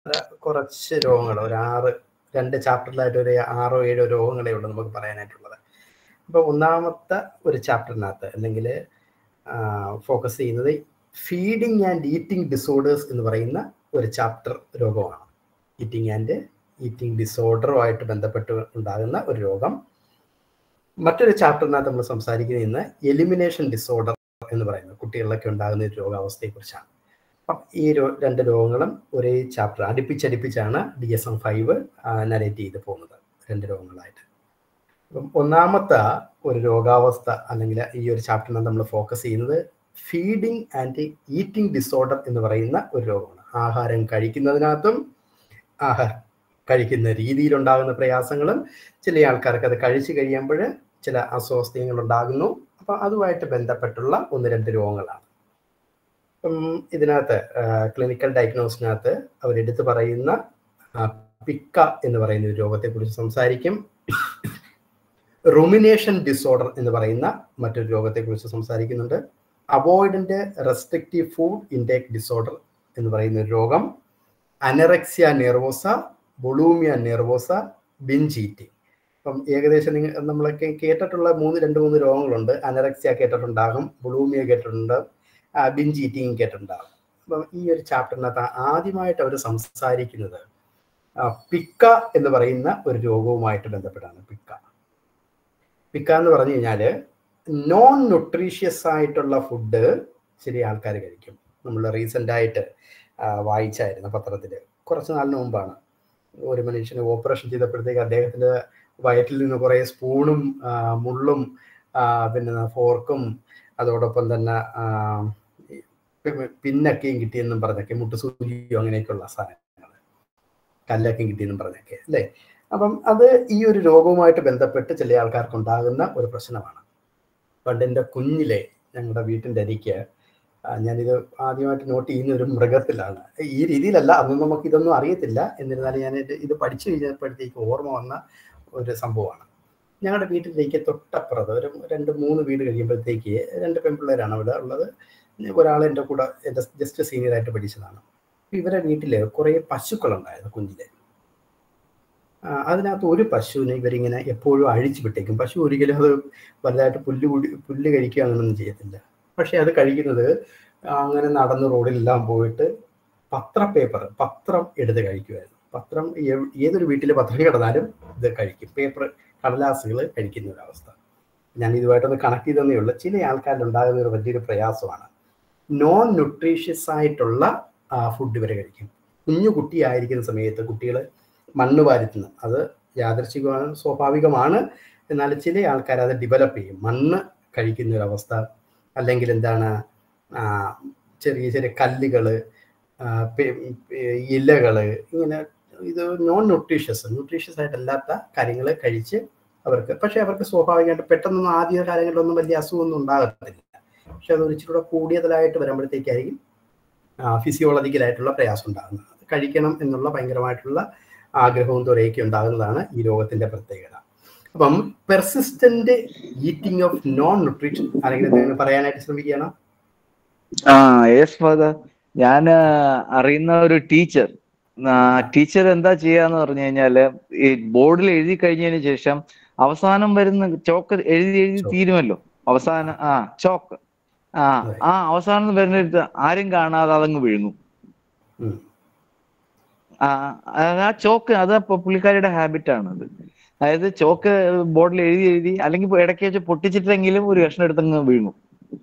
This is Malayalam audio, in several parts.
കുറച്ച് രോഗങ്ങൾ ഒരു ആറ് രണ്ട് ചാപ്റ്ററിലായിട്ട് ഒരു ആറോ ഏഴോ രോഗങ്ങളേ ഉള്ളൂ നമുക്ക് പറയാനായിട്ടുള്ളത് അപ്പോൾ ഒന്നാമത്തെ ഒരു ചാപ്റ്ററിനകത്ത് അല്ലെങ്കിൽ ഫോക്കസ് ചെയ്യുന്നത് ഫീഡിങ് ആൻഡ് ഈറ്റിംഗ് ഡിസോർഡേഴ്സ് എന്ന് പറയുന്ന ഒരു ചാപ്റ്റർ രോഗമാണ് ഈറ്റിംഗ് ആൻഡ് ഈറ്റിംഗ് ഡിസോർഡറുമായിട്ട് ബന്ധപ്പെട്ട് ഉണ്ടാകുന്ന ഒരു രോഗം മറ്റൊരു ചാപ്റ്ററിനകത്ത് നമ്മൾ സംസാരിക്കുന്നത് ഇന്ന് എലിമിനേഷൻ ഡിസോർഡർ എന്ന് പറയുന്നത് കുട്ടികളിലൊക്കെ ഉണ്ടാകുന്ന ഒരു രോഗാവസ്ഥയെക്കുറിച്ചാണ് അപ്പം ഈ രണ്ട് രോഗങ്ങളും ഒരേ ചാപ്റ്റർ അടുപ്പിച്ചടുപ്പിച്ചാണ് D S M five narrate ചെയ്ത് പോകുന്നത് രണ്ട് രോഗങ്ങളായിട്ട് അപ്പം ഒന്നാമത്തെ ഒരു രോഗാവസ്ഥ അല്ലെങ്കിൽ ഈ ഒരു ചാപ്റ്ററിനകത്ത് നമ്മൾ ഫോക്കസ് ചെയ്യുന്നത് ഫീഡിങ് ആൻഡ് ഈറ്റിംഗ് ഡിസോർഡർ എന്ന് പറയുന്ന ഒരു രോഗമാണ് ആഹാരം കഴിക്കുന്നതിനകത്തും ആഹാരം കഴിക്കുന്ന രീതിയിലുണ്ടാകുന്ന പ്രയാസങ്ങളും ചില ആൾക്കാർക്ക് അത് കഴിച്ചു കഴിയുമ്പോൾ ചില അസ്വസ്ഥതകൾ ഉണ്ടാകുന്നു അപ്പം അതുമായിട്ട് ബന്ധപ്പെട്ടുള്ള ഒന്ന് രണ്ട് രോഗങ്ങളാണ് അപ്പം ഇതിനകത്ത് ക്ലിനിക്കൽ ഡയഗ്നോസിനകത്ത് അവരെടുത്ത് പറയുന്ന പിക്ക എന്ന് പറയുന്ന ഒരു രോഗത്തെക്കുറിച്ച് സംസാരിക്കും റുമിനേഷൻ ഡിസോർഡർ എന്ന് പറയുന്ന മറ്റൊരു രോഗത്തെക്കുറിച്ച് സംസാരിക്കുന്നുണ്ട് avoidant restrictive food intake disorder എന്ന് പറയുന്ന ഒരു രോഗം anorexia nervosa bulimia nervosa binge eating അപ്പം ഏകദേശം നിങ്ങൾ നമ്മളൊക്കെ കേട്ടിട്ടുള്ള മൂന്ന് രണ്ട് മൂന്ന് രോഗങ്ങളുണ്ട് അനറക്സിയ കേട്ടിട്ടുണ്ടാകും ബുളൂമിയ കേട്ടിട്ടുണ്ട് ബിഞ്ച് ഈറ്റിംഗ് കേട്ടിട്ടുണ്ടാകും അപ്പം ഈ ഒരു ചാപ്റ്ററിനകത്ത് ആദ്യമായിട്ട് അവർ സംസാരിക്കുന്നത് പിക്ക എന്ന് പറയുന്ന ഒരു രോഗവുമായിട്ട് ബന്ധപ്പെട്ടാണ് പിക്ക പിക്ക എന്ന് പറഞ്ഞു കഴിഞ്ഞാൽ നോൺ ന്യൂട്രീഷ്യസ് ആയിട്ടുള്ള ഫുഡ് ശരി ആൾക്കാർ കഴിക്കും നമ്മൾ റീസെൻ്റ് ആയിട്ട് വായിച്ചായിരുന്നു പത്രത്തിൽ കുറച്ച് നാളിന് മുമ്പാണ് ഒരു മനുഷ്യന് ഓപ്പറേഷൻ ചെയ്തപ്പോഴത്തേക്ക് അദ്ദേഹത്തിൻ്റെ വയറ്റിൽ നിന്ന് കുറേ സ്പൂണും മുള്ളും പിന്നെ ഫോർക്കും അതോടൊപ്പം തന്നെ പിന്നൊക്കെയും കിട്ടിയെന്നും പറഞ്ഞൊക്കെ മുട്ടുസൂചിയോ അങ്ങനെയൊക്കെയുള്ള സാധനങ്ങൾ കല്ലൊക്കെയും കിട്ടിയെന്നും പറഞ്ഞൊക്കെ അല്ലേ അപ്പം അത് ഈ ഒരു രോഗവുമായിട്ട് ബന്ധപ്പെട്ട് ചില ആൾക്കാർക്ക് ഉണ്ടാകുന്ന ഒരു പ്രശ്നമാണ് പണ്ട് എൻ്റെ കുഞ്ഞിലെ ഞങ്ങളുടെ വീട്ടിൻ്റെ അരിക്ക് ഞാനിത് ആദ്യമായിട്ട് നോട്ട് ചെയ്യുന്ന ഒരു മൃഗത്തിലാണ് ഈ രീതിയിലല്ല അന്ന് നമുക്ക് ഇതൊന്നും അറിയത്തില്ല എന്നിരുന്നാലും ഞാൻ ഇത് പഠിച്ചു കഴിഞ്ഞപ്പോഴത്തേക്ക് ഓർമ്മ വന്ന ഒരു സംഭവമാണ് ഞങ്ങളുടെ വീട്ടിലേക്ക് തൊട്ടപ്പുറത്ത് ഒരു രണ്ട് മൂന്ന് വീട് കഴിയുമ്പോഴത്തേക്ക് രണ്ട് പെൺപിള്ളേരാണ് അവിടെ ഉള്ളത് ഒരാൾ എൻ്റെ കൂടെ എൻ്റെ ജസ്റ്റ് സീനിയറായിട്ട് പഠിച്ചതാണ് ഇവരെ വീട്ടിൽ കുറേ പശുക്കളുണ്ടായിരുന്നു കുഞ്ഞിലെ അതിനകത്ത് ഒരു പശുവിനെ ഇവരിങ്ങനെ എപ്പോഴും അഴിച്ചു വിട്ടേക്കും പശു ഒരിക്കലും അത് വലുതായിട്ട് പുല്ല് കുടി പുല്ല് കഴിക്കുക അങ്ങനെയൊന്നും ചെയ്യത്തില്ല പക്ഷെ അത് കഴിക്കുന്നത് അങ്ങനെ നടന്ന് റോഡിലെല്ലാം പോയിട്ട് പത്ര പേപ്പർ പത്രം എടുത്ത് കഴിക്കുമായിരുന്നു പത്രം ഏതൊരു വീട്ടിൽ പത്രം കിടന്നാലും ഇത് കഴിക്കും പേപ്പർ കടലാസുകൾ കഴിക്കുന്ന ഒരു അവസ്ഥ ഞാൻ ഇതുമായിട്ടൊന്ന് കണക്ട് ചെയ്തതേ ഉള്ളൂ ചില ആൾക്കാരിൽ ഉണ്ടാകുന്ന ഒരു വലിയൊരു പ്രയാസമാണ് നോൺ ന്യൂട്രീഷ്യസ് ആയിട്ടുള്ള ഫുഡ് ഇവർ കഴിക്കും കുഞ്ഞു കുട്ടിയായിരിക്കുന്ന സമയത്ത് കുട്ടികൾ മണ്ണ് വാരുത്തുന്നു അത് യാദർശികമാണ് സ്വാഭാവികമാണ് എന്നാൽ ചില ആൾക്കാർ അത് ഡെവലപ്പ് ചെയ്യും മണ്ണ് കഴിക്കുന്ന ഒരു അവസ്ഥ അല്ലെങ്കിൽ എന്താണ് ചെറിയ ചെറിയ കല്ലുകൾ ഇലകൾ ഇങ്ങനെ ഇത് നോൺ ന്യൂട്രീഷ്യസ് ന്യൂട്രീഷ്യസ് ആയിട്ടല്ലാത്ത കാര്യങ്ങൾ കഴിച്ച് അവർക്ക് പക്ഷെ അവർക്ക് സ്വാഭാവികമായിട്ട് പെട്ടെന്നൊന്നും ആദ്യ കാലങ്ങളിലൊന്നും വലിയ അസുഖമൊന്നും ഉണ്ടാകത്തില്ല പക്ഷെ അത് ഇച്ചിരി കൂടിയതിലായിട്ട് വരുമ്പോഴത്തേക്കായിരിക്കും ഫിസിയോളജിക്കലായിട്ടുള്ള പ്രയാസം ഉണ്ടാകുന്നത് അത് കഴിക്കണം എന്നുള്ള ഭയങ്കരമായിട്ടുള്ള ആഗ്രഹവും തുറയൊക്കെ ഉണ്ടാകുന്നതാണ് ഈ രോഗത്തിന്റെ പ്രത്യേകത അപ്പം persistent eating of non nutrition ആരെങ്കിലും എന്തെങ്കിലും പറയാനായിട്ട് ശ്രമിക്കുകയാണ് ആ യെസ് ഫാദർ ഞാൻ അറിയുന്ന ഒരു ടീച്ചർ ടീച്ചർ എന്താ ചെയ്യാന്ന് പറഞ്ഞു കഴിഞ്ഞാല് ഈ ബോർഡിൽ എഴുതി കഴിഞ്ഞതിന് ശേഷം അവസാനം വരുന്ന ചോക്ക് എഴുതി എഴുതി തീരുമല്ലോ അവസാനം ആ ചോക്ക് ആ ആ അവസാനം വരുന്നിടത്ത് ആരും കാണാതെ അതങ്ങ് വിഴുങ്ങും ആ ആ ചോക്ക് അത് പുള്ളിക്കാരിയുടെ ഹാബിറ്റ് ആണ് അത് അതായത് ചോക്ക് ബോർഡിൽ എഴുതി എഴുതി അല്ലെങ്കിൽ ഇടയ്ക്ക് വെച്ച് പൊട്ടിച്ചിട്ടെങ്കിലും ഒരു കഷ്ണം എടുത്തങ്ങ് വീഴും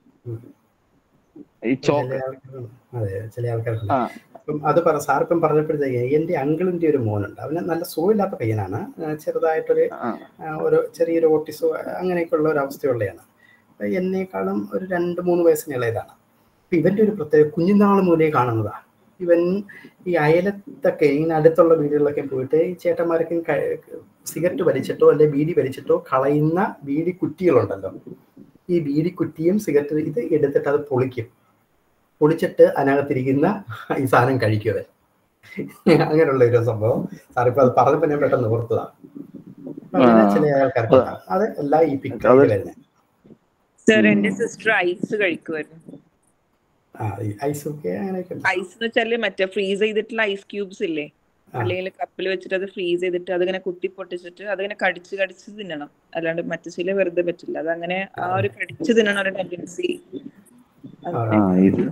ഈ ചോക്ക് അതെ ചില ആൾക്കാരുണ്ട് അപ്പം അത് പറ സാർ ഇപ്പം പറഞ്ഞപ്പോഴത്തേക്ക് എൻ്റെ അങ്കിളിൻ്റെ ഒരു മോനുണ്ട് അവന് നല്ല സുഖമില്ലാത്ത പയ്യനാണ് ചെറുതായിട്ടൊരു ഒരു ചെറിയൊരു ഓട്ടിസോ അങ്ങനെയൊക്കെയുള്ള ഒരു അവസ്ഥയുള്ളതാണ് എന്നേക്കാളും ഒരു രണ്ട് മൂന്ന് വയസ്സിന് ഇളയതാണ് അപ്പം ഇവൻ്റെ ഒരു പ്രത്യേക കുഞ്ഞുനാൾ മൂലേ കാണുന്നതാണ് ഇവൻ ഈ അയലത്തൊക്കെ ഇങ്ങനെ അടുത്തുള്ള വീടുകളിലൊക്കെ പോയിട്ട് ഈ ചേട്ടന്മാരൊക്കെ സിഗരറ്റ് വലിച്ചിട്ടോ അല്ലെ ബീഡി വലിച്ചിട്ടോ കളയുന്ന ബീഡി കുറ്റികളുണ്ടല്ലോ ഈ ബീഡി കുറ്റിയും സിഗരറ്റ് ഇത് എടുത്തിട്ട് അത് പൊളിക്കും പൊളിച്ചിട്ട് അതിനകത്തിരിക്കുന്ന ഈ സാധനം കഴിക്കും അവൻ അങ്ങനെയുള്ള ഒരു സംഭവം സാറിപ്പോ അത് പറഞ്ഞപ്പോ ഞാൻ പെട്ടെന്ന് ഓർത്തതാണ് ചില ആൾക്കാർക്ക് അത് എല്ലാം ഈ പിക്ചറിൽ വരുന്നത് സർ എന്റെ സിസ്റ്റർ ഐസ് കഴിക്കുമായിരുന്നു ആ ഐസ് ഒക്കെ അങ്ങനെയൊക്കെ ഉണ്ട്. ഐസ് എന്ന് വെച്ചാല് മറ്റേ ഫ്രീസ് ചെയ്തിട്ടുള്ള ഐസ് ക്യൂബ്സ് ഇല്ലേ ആ. അല്ലെങ്കിൽ കപ്പിൽ വെച്ചിട്ട് അത് ഫ്രീസ് ചെയ്തിട്ട് അതിങ്ങനെ കുത്തി പൊട്ടിച്ചിട്ട് അതിങ്ങനെ കടിച്ച് കടിച്ച് തിന്നണം അല്ലാണ്ട് മറ്റു ചില വെറുതെ പറ്റില്ല അതങ്ങനെ ആ ഒരു കടിച്ച് തിന്നണ ഒരു ടെൻഡൻസി ആ ഇത്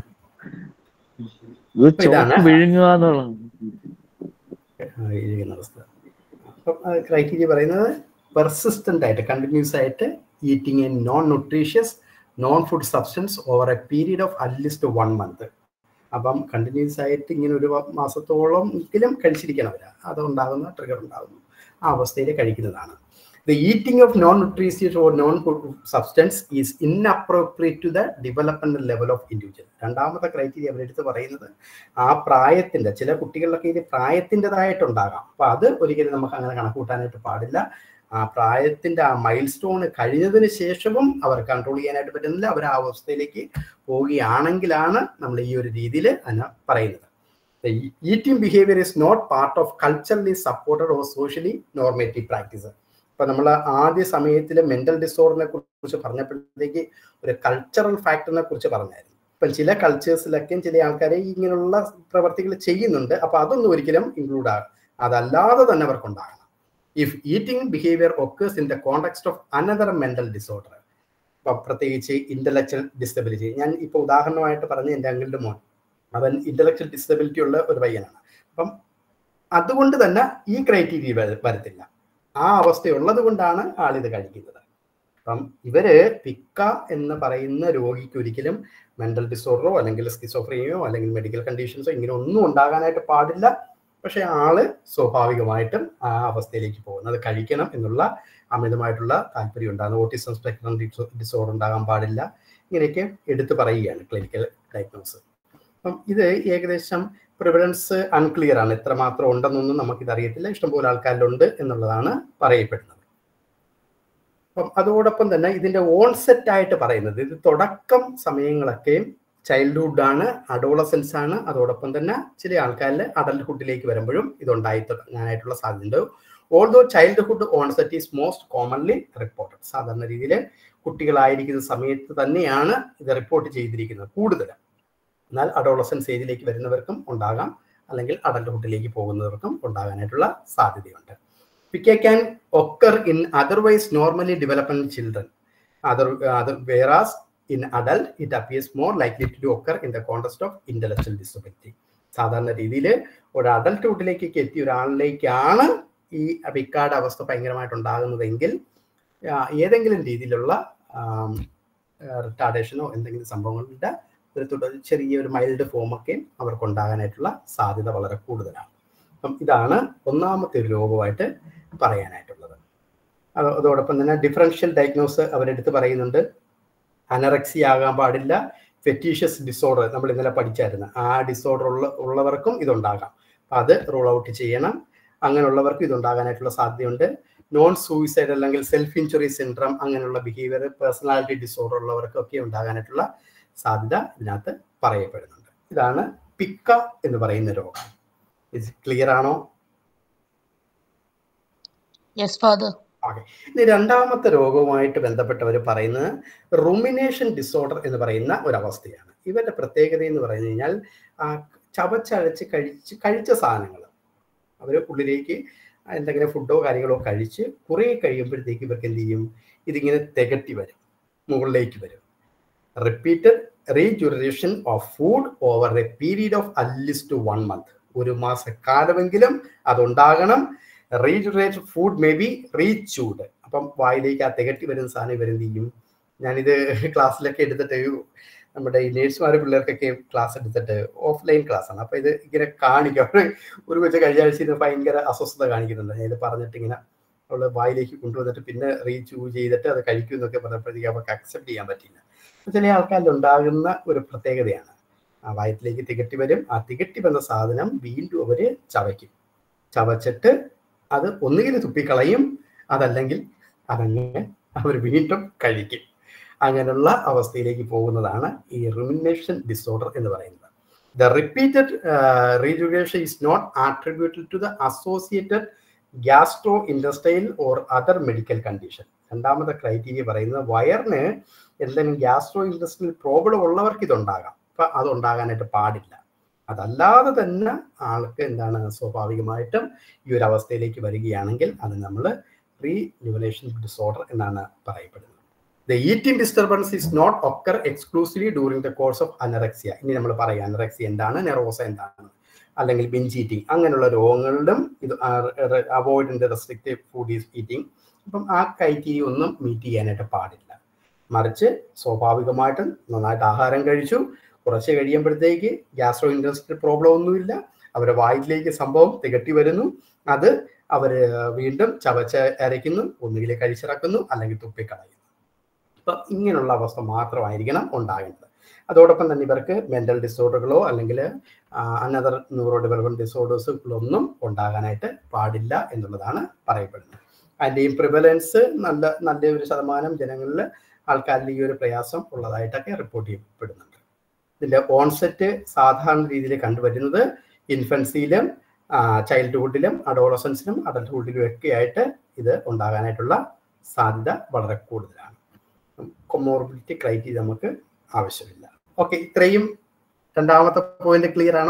ഇത് ഇതാണ്. ചോക്ക് വിഴുങ്ങുക എന്നുള്ളത് ആ, ഇരിക്കുന്ന അവസ്ഥ അപ്പം ക്രൈറ്റീരിയ പറയുന്നത് പെർസിസ്റ്റന്റ് ആയിട്ട് കണ്ടിന്യൂസ് ആയിട്ട് eating a non nutritious non food substance over a period of at least one month അപ്പം കണ്ടിന്യൂസ് ആയിട്ട് ഇങ്ങനെ ഒരു മാസത്തോളം എങ്കിലും കഴിച്ചിരിക്കണം അവർ അതുണ്ടാകുന്ന ട്രിഗർ ഉണ്ടാകുന്നു ആ അവസ്ഥയിൽ കഴിക്കുന്നതാണ് the eating of non nutritious or non food substance is inappropriate to the development level of individual രണ്ടാമത്തെ ക്രൈറ്റീരിയ അവരെടുത്ത് പറയുന്നത് ആ പ്രായത്തിന്റെ ചില കുട്ടികളിലൊക്കെ ഇത് പ്രായത്തിൻ്റെതായിട്ടുണ്ടാകാം അപ്പൊ അത് ഒരിക്കലും നമുക്ക് അങ്ങനെ കണക്കൂട്ടാനായിട്ട് പാടില്ല ആ പ്രായത്തിന്റെ ആ മൈൽ സ്റ്റോൺ കഴിഞ്ഞതിന് ശേഷവും അവർ കൺട്രോൾ ചെയ്യാനായിട്ട് പറ്റുന്നില്ല അവർ ആ അവസ്ഥയിലേക്ക് പോവുകയാണെങ്കിലാണ് നമ്മൾ ഈ ഒരു രീതിയിൽ അതിനെ പറയുന്നത് eating behaviour is not part of culturally supported or socially normative practice ഇപ്പൊ നമ്മൾ ആദ്യ സമയത്തിൽ മെന്റൽ ഡിസോർഡറിനെ കുറിച്ച് പറഞ്ഞപ്പോഴത്തേക്ക് ഒരു കൾച്ചറൽ ഫാക്ടറിനെ കുറിച്ച് പറഞ്ഞായിരുന്നു ഇപ്പം ചില കൾച്ചേഴ്സിലൊക്കെയും ചില ആൾക്കാർ ഇങ്ങനെയുള്ള പ്രവർത്തികൾ ചെയ്യുന്നുണ്ട് അപ്പൊ അതൊന്നും ഒരിക്കലും ഇൻക്ലൂഡ് ആകും അതല്ലാതെ തന്നെ അവർക്കുണ്ടാകണം if eating behaviour occurs in the context of another mental disorder ഇപ്പൊ പ്രത്യേകിച്ച് ഇന്റലക്ച്വൽ ഡിസബിലിറ്റി ഞാൻ ഇപ്പൊ ഉദാഹരണമായിട്ട് പറഞ്ഞ എൻ്റെ അങ്കിളുടെ മോൻ അവൻ ഇന്റലക്ച്വൽ ഡിസബിലിറ്റി ഉള്ള ഒരു പയ്യനാണ് അപ്പം അതുകൊണ്ട് തന്നെ ഈ ക്രൈറ്റീരിയ വരത്തില്ല ആ അവസ്ഥയുള്ളത് കൊണ്ടാണ് ആളിത് കഴിക്കുന്നത് അപ്പം ഇവര് പിക്ക എന്ന് പറയുന്ന രോഗിക്ക് ഒരിക്കലും മെന്റൽ ഡിസോർഡറോ അല്ലെങ്കിൽ സ്കിസോഫ്രീനിയോ അല്ലെങ്കിൽ മെഡിക്കൽ കണ്ടീഷൻസോ ഇങ്ങനെ ഒന്നും ഉണ്ടാകാനായിട്ട് പാടില്ല പക്ഷെ ആള് സ്വാഭാവികമായിട്ടും ആ അവസ്ഥയിലേക്ക് പോകുന്നത് അത് കഴിക്കണം എന്നുള്ള അമിതമായിട്ടുള്ള താല്പര്യം ഉണ്ടാകുന്നത് ഓട്ടിസം സ്പെക്ട്രം ഡിസോർഡർ ഉണ്ടാകാൻ പാടില്ല ഇങ്ങനെയൊക്കെ എടുത്തു പറയുകയാണ് ക്ലിനിക്കൽ ഡയഗ്നോസ് അപ്പം ഇത് ഏകദേശം പ്രിവലൻസ് അൺക്ലിയർ ആണ് എത്രമാത്രം ഉണ്ടെന്നൊന്നും നമുക്കിത് അറിയത്തില്ല ഇഷ്ടംപോലെ ആൾക്കാരിലുണ്ട് എന്നുള്ളതാണ് പറയപ്പെടുന്നത് അപ്പം അതോടൊപ്പം തന്നെ ഇതിന്റെ ഓൺസെറ്റ് ആയിട്ട് പറയുന്നത് ഇത് തുടക്കം സമയങ്ങളൊക്കെയും ചൈൽഡ്ഹുഡ് ആണ് അഡോളസൻസ് ആണ് അതോടൊപ്പം തന്നെ ചില ആൾക്കാരിൽ അഡൽട്ട്ഹുഡിലേക്ക് വരുമ്പോഴും ഇതുണ്ടായി തുടങ്ങാനായിട്ടുള്ള സാധ്യതയുണ്ട് although childhood onset is most commonly reported സാധാരണ രീതിയിൽ കുട്ടികളായിരിക്കുന്ന സമയത്ത് തന്നെയാണ് ഇത് റിപ്പോർട്ട് ചെയ്തിരിക്കുന്നത് കൂടുതൽ എന്നാൽ അഡോളസൻസ് ഏജിലേക്ക് വരുന്നവർക്കും ഉണ്ടാകാം അല്ലെങ്കിൽ അഡൽട്ട്ഹുഡിലേക്ക് പോകുന്നവർക്കും ഉണ്ടാകാനായിട്ടുള്ള സാധ്യതയുണ്ട് pica can occur in otherwise normally development children other other whereas in adult it appears more likely to occur in the context of intellectual disability സാധാരണ രീതിയിൽ ഒരു അഡൽട്ട്ഹുഡിലേക്ക് എത്തിയ ഒരാളിലേക്കാണ് ഈ പിക്കാട് അവസ്ഥ ഭയങ്കരമായിട്ട് ഉണ്ടാകുന്നതെങ്കിൽ ഏതെങ്കിലും രീതിയിലുള്ള റിട്ടാർഡേഷനോ എന്തെങ്കിലും സംഭവങ്ങളുടെ ഒരു തുടർ ചെറിയൊരു മൈൽഡ് ഫോമൊക്കെ അവർക്ക് ഉണ്ടാകാനായിട്ടുള്ള സാധ്യത വളരെ കൂടുതലാണ് അപ്പം ഇതാണ് ഒന്നാമത്തെ ഒരു രോഗമായിട്ട് പറയാനായിട്ടുള്ളത് അത് അതോടൊപ്പം തന്നെ ഡിഫറൻഷ്യൽ ഡയഗ്നോസ് അവരെടുത്ത് പറയുന്നുണ്ട് അനറക്സി ആകാൻ പാടില്ല ഫെറ്റീഷ്യസ് ഡിസോർഡർ നമ്മൾ ഇന്നലെ പഠിച്ചായിരുന്നു ആ ഡിസോർഡർ ഉള്ള ഉള്ളവർക്കും ഇതുണ്ടാകാം അപ്പം അത് റൂൾ ഔട്ട് ചെയ്യണം അങ്ങനെയുള്ളവർക്കും ഇതുണ്ടാകാനായിട്ടുള്ള സാധ്യതയുണ്ട് നോൺ സൂയിസൈഡ് അല്ലെങ്കിൽ സെൽഫ് ഇഞ്ചുറി സിൻഡ്രം അങ്ങനെയുള്ള ബിഹേവിയർ പേഴ്സണാലിറ്റി ഡിസോർഡർ ഉള്ളവർക്കൊക്കെ ഉണ്ടാകാനായിട്ടുള്ള സാധ്യത ഇതിനകത്ത് പറയപ്പെടുന്നുണ്ട് ഇതാണ് പിക്ക എന്ന് പറയുന്ന രോഗം ഇത് ക്ലിയർ ആണോ യെസ് ഫാദർ ഓക്കെ ഇനി രണ്ടാമത്തെ രോഗവുമായിട്ട് ബന്ധപ്പെട്ടവർ പറയുന്നത് റുമിനേഷൻ ഡിസോർഡർ എന്ന് പറയുന്ന ഒരവസ്ഥയാണ് ഇവരുടെ പ്രത്യേകത എന്ന് പറഞ്ഞു കഴിഞ്ഞാൽ ചവച്ചഴച്ച് കഴിച്ച് കഴിച്ച സാധനങ്ങൾ അവർ ഉള്ളിലേക്ക് എന്തെങ്കിലും ഫുഡോ കാര്യങ്ങളോ കഴിച്ച് കുറേ കഴിയുമ്പോഴത്തേക്ക് ഇവർക്ക് എന്ത് ചെയ്യും ഇതിങ്ങനെ തികട്ടി വരും മുകളിലേക്ക് വരും repeated regurgitation of food over a period of at least one month ഒരു മാസക്കാലമെങ്കിലും അതുണ്ടാകണം regurgitate food may be rechewed അപ്പം വായിലേക്ക് ആ തികട്ടി വരുന്ന സാധനം ഇവരെന്ത് ചെയ്യും ഞാനിത് ക്ലാസ്സിലൊക്കെ എടുത്തിട്ട് നമ്മുടെ ഈ നേഴ്സുമാർ പിള്ളേർക്കൊക്കെ ക്ലാസ് എടുത്തിട്ട് ഓഫ്ലൈൻ ക്ലാസ് ആണ് അപ്പൊ ഇത് ഇങ്ങനെ കാണിക്കും അവർ ഒരു വെച്ച് കഴിഞ്ഞ ആഴ്ച ഇത് ഭയങ്കര അസ്വസ്ഥത കാണിക്കുന്നുണ്ട് ഞാൻ ഇത് പറഞ്ഞിട്ട് ഇങ്ങനെ അവള് വായിലേക്ക് കൊണ്ടുവന്നിട്ട് പിന്നെ റീചൂ ചെയ്തിട്ട് അത് കഴിക്കും എന്നൊക്കെ പറഞ്ഞപ്പോഴത്തേക്ക് അവർക്ക് അക്സെപ്റ്റ് ചെയ്യാൻ പറ്റില്ല ചില ആൾക്കാരിൽ ഉണ്ടാകുന്ന ഒരു പ്രത്യേകതയാണ് ആ വയറ്റിലേക്ക് തികട്ടി വരും ആ തികട്ടി വന്ന സാധനം വീണ്ടും അവര് ചവയ്ക്കും ചവച്ചിട്ട് അത് ഒന്നുകിൽ തുപ്പിക്കളയും അതല്ലെങ്കിൽ അതങ്ങനെ അവർ വീണ്ടും കഴിക്കും അങ്ങനെയുള്ള അവസ്ഥയിലേക്ക് പോകുന്നതാണ് ഈ റിമിനേഷൻ ഡിസോർഡർ എന്ന് പറയുന്നത് the repeated regurgitation is not attributed to the associated gastro intestinal or other medical condition രണ്ടാമത്തെ ക്രൈറ്റീരിയ പറയുന്നത് വയറിന് എന്തെങ്കിലും ഗ്യാസ്ട്രോ ഇൻഡസ്ട്രിയൽ പ്രോബ്ലം ഉള്ളവർക്ക് ഇതുണ്ടാകാം അപ്പൊ അത് ഉണ്ടാകാനായിട്ട് പാടില്ല അതല്ലാതെ തന്നെ ആൾക്ക് എന്താണ് സ്വാഭാവികമായിട്ടും ഈ ഒരു അവസ്ഥയിലേക്ക് വരികയാണെങ്കിൽ അത് നമ്മൾ പ്രീ ന്യൂനേഷൻ ഡിസോർഡർ എന്നാണ് പറയപ്പെടുന്നത് the eating disturbance is not occur exclusively during the course of anorexia ഇനി നമ്മൾ പറയാം അനറക്സിയ എന്താണ് നെറോസ എന്താണ് അല്ലെങ്കിൽ ബിഞ്ച് ഈറ്റിംഗ് അങ്ങനെയുള്ള രോഗങ്ങളിലും ഇത് അവോയ്ഡിൻ്റെ റെസ്ട്രിക്റ്റീവ് ഫുഡ് ഈസ് ഈറ്റിംഗ് അപ്പം ആ ക്രൈറ്റീരിയ ഒന്നും മീറ്റ് ചെയ്യാനായിട്ട് പാടില്ല മറിച്ച് സ്വാഭാവികമായിട്ടും നന്നായിട്ട് ആഹാരം കഴിച്ചു കുറച്ച് കഴിയുമ്പോഴത്തേക്ക് ഗ്യാസ്ട്രോ ഇൻഡസ്ട്രി പ്രോബ്ലം ഒന്നുമില്ല അവരുടെ വായിലേക്ക് സംഭവം തികട്ടി വരുന്നു അത് അവർ വീണ്ടും ചവച്ച് അരയ്ക്കുന്നു ഒന്നുകിൽ കഴിച്ചിറക്കുന്നു അല്ലെങ്കിൽ തുപ്പിക്കളയുന്നു അപ്പം ഇങ്ങനെയുള്ള അവസ്ഥ മാത്രമായിരിക്കണം ഉണ്ടാകേണ്ടത് അതോടൊപ്പം തന്നെ ഇവർക്ക് മെന്റൽ ഡിസോർഡറുകളോ അല്ലെങ്കിൽ അനദർ ന്യൂറോ ഡെവലപ്മെന്റ് ഡിസോർഡേഴ്സുകളൊന്നും ഉണ്ടാകാനായിട്ട് പാടില്ല എന്നുള്ളതാണ് പറയപ്പെടുന്നത് അതിൻ്റെയും പ്രിവലൻസ് നല്ല നല്ല ഒരു ശതമാനം ജനങ്ങളിൽ ആൾക്കാരിൽ ഈ ഒരു പ്രയാസം ഉള്ളതായിട്ടൊക്കെ റിപ്പോർട്ട് ചെയ്യപ്പെടുന്നുണ്ട് ഇതിന്റെ ഓൺസെറ്റ് സാധാരണ രീതിയിൽ കണ്ടുവരുന്നത് ഇൻഫൻസിയിലും ചൈൽഡ്ഹുഡിലും അഡോളസൻസിലും അഡൽട്ട്ഹുഡിലും ഒക്കെ ആയിട്ട് ഇത് ഉണ്ടാകാനായിട്ടുള്ള സാധ്യത വളരെ കൂടുതലാണ് കൊമോർബിലിറ്റി ക്രൈറ്റീരിയ നമുക്ക് ആവശ്യമില്ല ഓക്കെ ഇത്രയും രണ്ടാമത്തെ പോയിന്റ് ക്ലിയർ ആണോ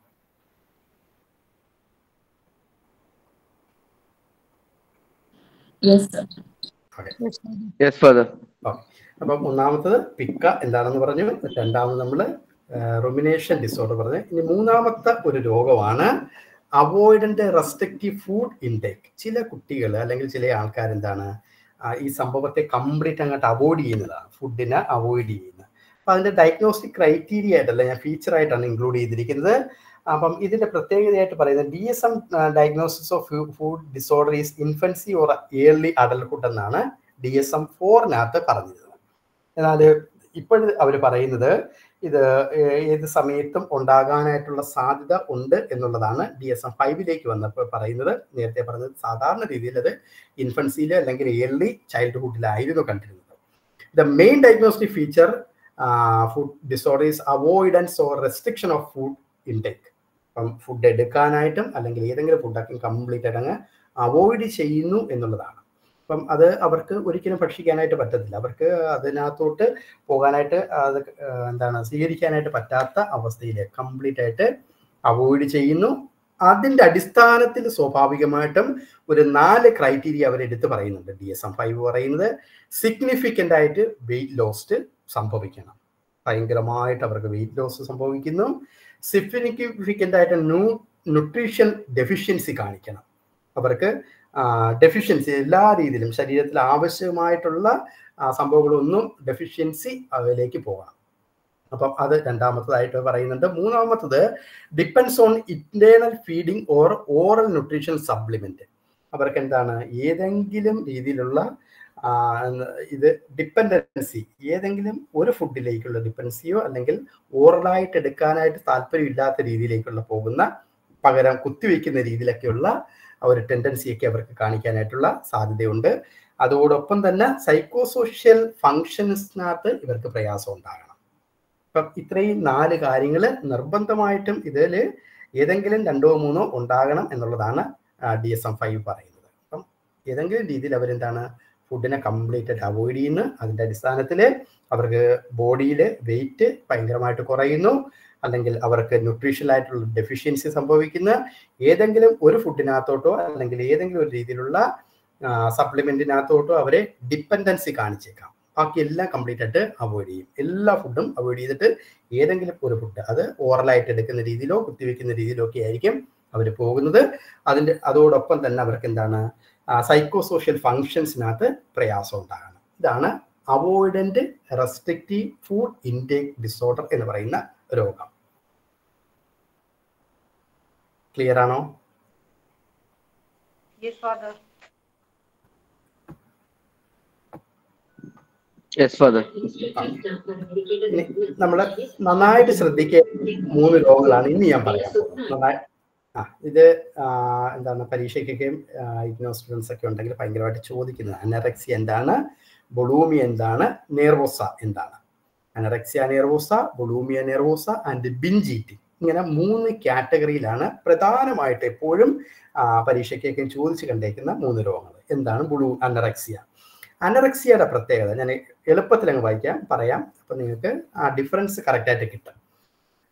യെസ് ഫാദർ അപ്പം ഒന്നാമത്തത് പിക്ക എന്താണെന്ന് പറഞ്ഞു രണ്ടാമത് നമ്മൾ റൊമിനേഷൻ ഡിസോർഡർ പറഞ്ഞു ഇനി മൂന്നാമത്തെ ഒരു രോഗമാണ് അവോയ്ഡന്റ് റെസ്ട്രിക്റ്റീവ് ഫുഡ് ഇൻടേക്ക് ചില കുട്ടികൾ അല്ലെങ്കിൽ ചില ആൾക്കാർ എന്താണ് ഈ സംഭവത്തെ കംപ്ലീറ്റ് അങ്ങോട്ട് അവോയ്ഡ് ചെയ്യുന്നതാണ് ഫുഡിനെ അവോയ്ഡ് ചെയ്യുന്നത് അപ്പം അതിന്റെ ഡയഗ്നോസ്റ്റിക് ക്രൈറ്റീരിയ ആയിട്ടല്ല ഞാൻ ഫീച്ചർ ആയിട്ടാണ് ഇൻക്ലൂഡ് ചെയ്തിരിക്കുന്നത് അപ്പം ഇതിന്റെ പ്രത്യേകതയായിട്ട് പറയുന്നത് D S M diagnosis of food disorder is infancy or early adulthood എന്നാണ് ഡി എസ് എം ഫോറിനകത്ത് പറഞ്ഞിരുന്നത് എന്നാൽ ഇപ്പോഴും അവർ പറയുന്നത് ഇത് ഏത് സമയത്തും ഉണ്ടാകാനായിട്ടുള്ള സാധ്യത ഉണ്ട് എന്നുള്ളതാണ് ഡി എസ് എം ഫൈവിലേക്ക് വന്നപ്പോൾ പറയുന്നത് നേരത്തെ പറഞ്ഞത് സാധാരണ രീതിയിൽ അത് ഇൻഫൻസിയിൽ അല്ലെങ്കിൽ ഏർലി ചൈൽഡ്ഹുഡിലായിരുന്നു കണ്ടിരുന്നത് the main diagnostic feature food disorder is avoidance or restriction of food intake അപ്പം ഫുഡ് എടുക്കാനായിട്ടും അല്ലെങ്കിൽ ഏതെങ്കിലും ഫുഡൊക്കെ കംപ്ലീറ്റ് ആയിട്ട് അങ്ങ് അവോയ്ഡ് ചെയ്യുന്നു എന്നുള്ളതാണ് അപ്പം അത് അവർക്ക് ഒരിക്കലും ഭക്ഷിക്കാനായിട്ട് പറ്റത്തില്ല അവർക്ക് അതിനകത്തോട്ട് പോകാനായിട്ട് അത് എന്താണ് സ്വീകരിക്കാനായിട്ട് പറ്റാത്ത അവസ്ഥയിൽ കംപ്ലീറ്റ് ആയിട്ട് അവോയ്ഡ് ചെയ്യുന്നു അതിന്റെ അടിസ്ഥാനത്തിൽ സ്വാഭാവികമായിട്ടും ഒരു നാല് ക്രൈറ്റീരിയ അവർ എടുത്ത് പറയുന്നുണ്ട് ഡി എസ് എം ഫൈവ് പറയുന്നത് സിഗ്നിഫിക്കൻ്റ് ആയിട്ട് വെയിറ്റ് ലോസ്റ്റ് സംഭവിക്കണം ഭയങ്കരമായിട്ട് അവർക്ക് വെയിറ്റ് ലോസ് സംഭവിക്കുന്നു സിഗ്നിഫിക്കൻ്റ് ആയിട്ട് ന്യൂ ന്യൂട്രീഷൻ ഡെഫിഷ്യൻസി കാണിക്കണം അവർക്ക് ഡെഫിഷ്യൻസി എല്ലാ രീതിയിലും ശരീരത്തിൽ ആവശ്യമായിട്ടുള്ള സംഭവങ്ങളൊന്നും ഡെഫിഷ്യൻസി അതിലേക്ക് പോകണം അപ്പം അത് രണ്ടാമത്തതായിട്ട് പറയുന്നുണ്ട് മൂന്നാമത്തത് depends on internal feeding or oral nutrition supplement അവർക്ക് എന്താണ് ഏതെങ്കിലും രീതിയിലുള്ള ഇത് ഡിപ്പെൻഡൻസി ഏതെങ്കിലും ഒരു ഫുഡിലേക്കുള്ള ഡിപ്പെൻസിയോ അല്ലെങ്കിൽ ഓറലായിട്ട് എടുക്കാനായിട്ട് താല്പര്യമില്ലാത്ത രീതിയിലേക്കുള്ള പോകുന്ന പകരം കുത്തിവെക്കുന്ന രീതിയിലൊക്കെയുള്ള ഒരു ടെൻഡൻസിയൊക്കെ അവർക്ക് കാണിക്കാനായിട്ടുള്ള സാധ്യതയുണ്ട് അതോടൊപ്പം തന്നെ സൈക്കോസോഷ്യൽ ഫങ്ഷൻസിനകത്ത് ഇവർക്ക് പ്രയാസം ഉണ്ടാകണം ഇപ്പം ഇത്രയും നാല് കാര്യങ്ങൾ നിർബന്ധമായിട്ടും ഇതിൽ ഏതെങ്കിലും രണ്ടോ മൂന്നോ ഉണ്ടാകണം എന്നുള്ളതാണ് ഡി എസ് എം ഫൈവ് പറയുന്നത് അപ്പം ഏതെങ്കിലും രീതിയിൽ അവരെന്താണ് ഫുഡിനെ കംപ്ലീറ്റ് ആയിട്ട് അവോയ്ഡ് ചെയ്യുന്നു അതിൻ്റെ അടിസ്ഥാനത്തിൽ അവർക്ക് ബോഡിയിൽ വെയിറ്റ് ഭയങ്കരമായിട്ട് കുറയുന്നു അല്ലെങ്കിൽ അവർക്ക് ന്യൂട്രീഷണൽ ആയിട്ടുള്ള ഡെഫിഷ്യൻസി സംഭവിക്കുന്ന ഏതെങ്കിലും ഒരു ഫുഡിനകത്തോട്ടോ അല്ലെങ്കിൽ ഏതെങ്കിലും ഒരു രീതിയിലുള്ള സപ്ലിമെന്റിനകത്തോട്ടോ അവരെ ഡിപ്പെൻഡൻസി കാണിച്ചേക്കാം ബാക്കി എല്ലാം കംപ്ലീറ്റ് ആയിട്ട് അവോയ്ഡ് ചെയ്യും എല്ലാ ഫുഡും അവോയ്ഡ് ചെയ്തിട്ട് ഏതെങ്കിലും ഒരു ഫുഡ് അത് ഓറലായിട്ട് എടുക്കുന്ന രീതിയിലോ കുത്തിവെക്കുന്ന രീതിയിലോ ഒക്കെ ആയിരിക്കും അവർ പോകുന്നത് അതിൻ്റെ അതോടൊപ്പം തന്നെ അവർക്ക് എന്താണ് സൈക്കോ സോഷ്യൽ ഫങ്ഷൻസിനകത്ത് പ്രയാസം ഉണ്ടാകണം ഇതാണ് avoidant restrictive food intake disorder എന്ന് പറയുന്ന രോഗം ക്ലിയർ ആണോ Yes, Father. യെസ് ഫാദർ നമ്മൾ നന്നായിട്ട് ശ്രദ്ധിക്കേണ്ട മൂന്ന് രോഗങ്ങളാണ് ഇനി ഞാൻ പറയാൻ പോകുന്നത് നന്നായി ആ ഇത് എന്താണ് പരീക്ഷയ്ക്കൊക്കെ ഇഗ്നോ സ്റ്റുഡൻസ് ഒക്കെ ഉണ്ടെങ്കിൽ ഭയങ്കരമായിട്ട് ചോദിക്കുന്നത് അനറക്സി എന്താണ് ബൊളൂമി എന്താണ് നെർവോസ എന്താണ് anorexia nervosa bulimia nervosa and binge eating ഇങ്ങനെ മൂന്ന് കാറ്റഗറിയിലാണ് പ്രധാനമായിട്ട് എപ്പോഴും പരീക്ഷയ്ക്കൊക്കെ ചോദിച്ചു കണ്ടേക്കുന്ന മൂന്ന് രോഗങ്ങൾ എന്താണ് ബുളു അനറക്സിയ അനറക്സിയയുടെ പ്രത്യേകത ഞാൻ എളുപ്പത്തിൽ അങ്ങ് വായിക്കാം പറയാം അപ്പൊ നിങ്ങൾക്ക് ആ ഡിഫറൻസ് കറക്റ്റായിട്ട് കിട്ടും